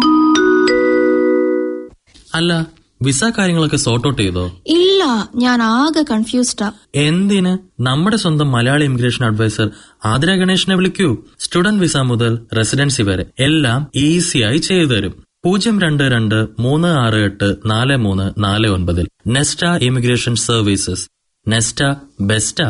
അല്ല വിസ കാര്യങ്ങളൊക്കെ സോർട്ട് ഔട്ട് ചെയ്തോ ഇല്ല ഞാൻ ആകെ കൺഫ്യൂസ്ഡാ എന്തിന് നമ്മുടെ സ്വന്തം മലയാളി ഇമിഗ്രേഷൻ അഡ്വൈസർ ആതിര ഗണേഷിനെ വിളിക്കൂ സ്റ്റുഡന്റ് വിസ മുതൽ റെസിഡൻസി വരെ എല്ലാം ഈസിയായി ചെയ്തു തരും പൂജ്യം രണ്ട് രണ്ട് മൂന്ന് ആറ് എട്ട് നാല് മൂന്ന് നാല് ഒൻപതിൽ Nesta immigration services Nesta best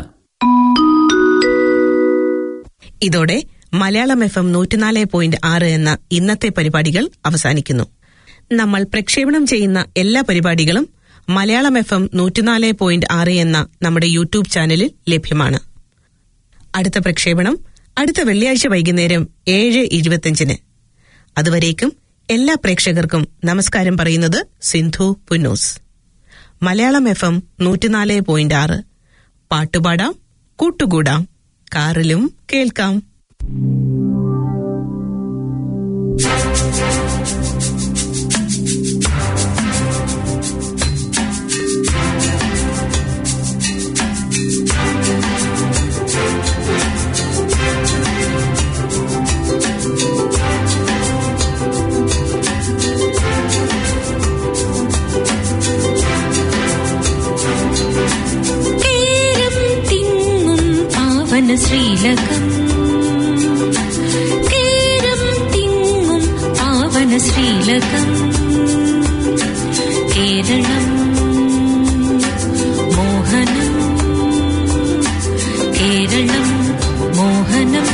ഇതോടെ മലയാളം എഫ് എം നൂറ്റിനാല് പോയിന്റ് ആറ് എന്ന ഇന്നത്തെ പരിപാടികൾ അവസാനിക്കുന്നു നമ്മൾ പ്രക്ഷേപണം ചെയ്യുന്ന എല്ലാ പരിപാടികളും മലയാളം എഫ് എം നൂറ്റിനാല് പോയിന്റ് ആറ് എന്ന നമ്മുടെ യൂട്യൂബ് ചാനലിൽ ലഭ്യമാണ് അടുത്ത പ്രക്ഷേപണം അടുത്ത വെള്ളിയാഴ്ച വൈകുന്നേരം ഏഴ് ഇരുപത്തിയഞ്ചിന് അതുവരേക്കും എല്ലാ പ്രേക്ഷകർക്കും നമസ്കാരം പറയുന്നത് സിന്ധു പുന്നൂസ് മലയാളം എഫ് എം നൂറ്റിനാല് പോയിന്റ് ആറ് പാട്ടുപാടാം കൂട്ടുകൂടാം കാറിലും കേൾക്കാം കേരം തിങ്ങും പാവന ശ്രീലകം കേരം തിങ്ങും പാവന ശ്രീലകം കേരളം മോഹനം കേരളം മോഹനം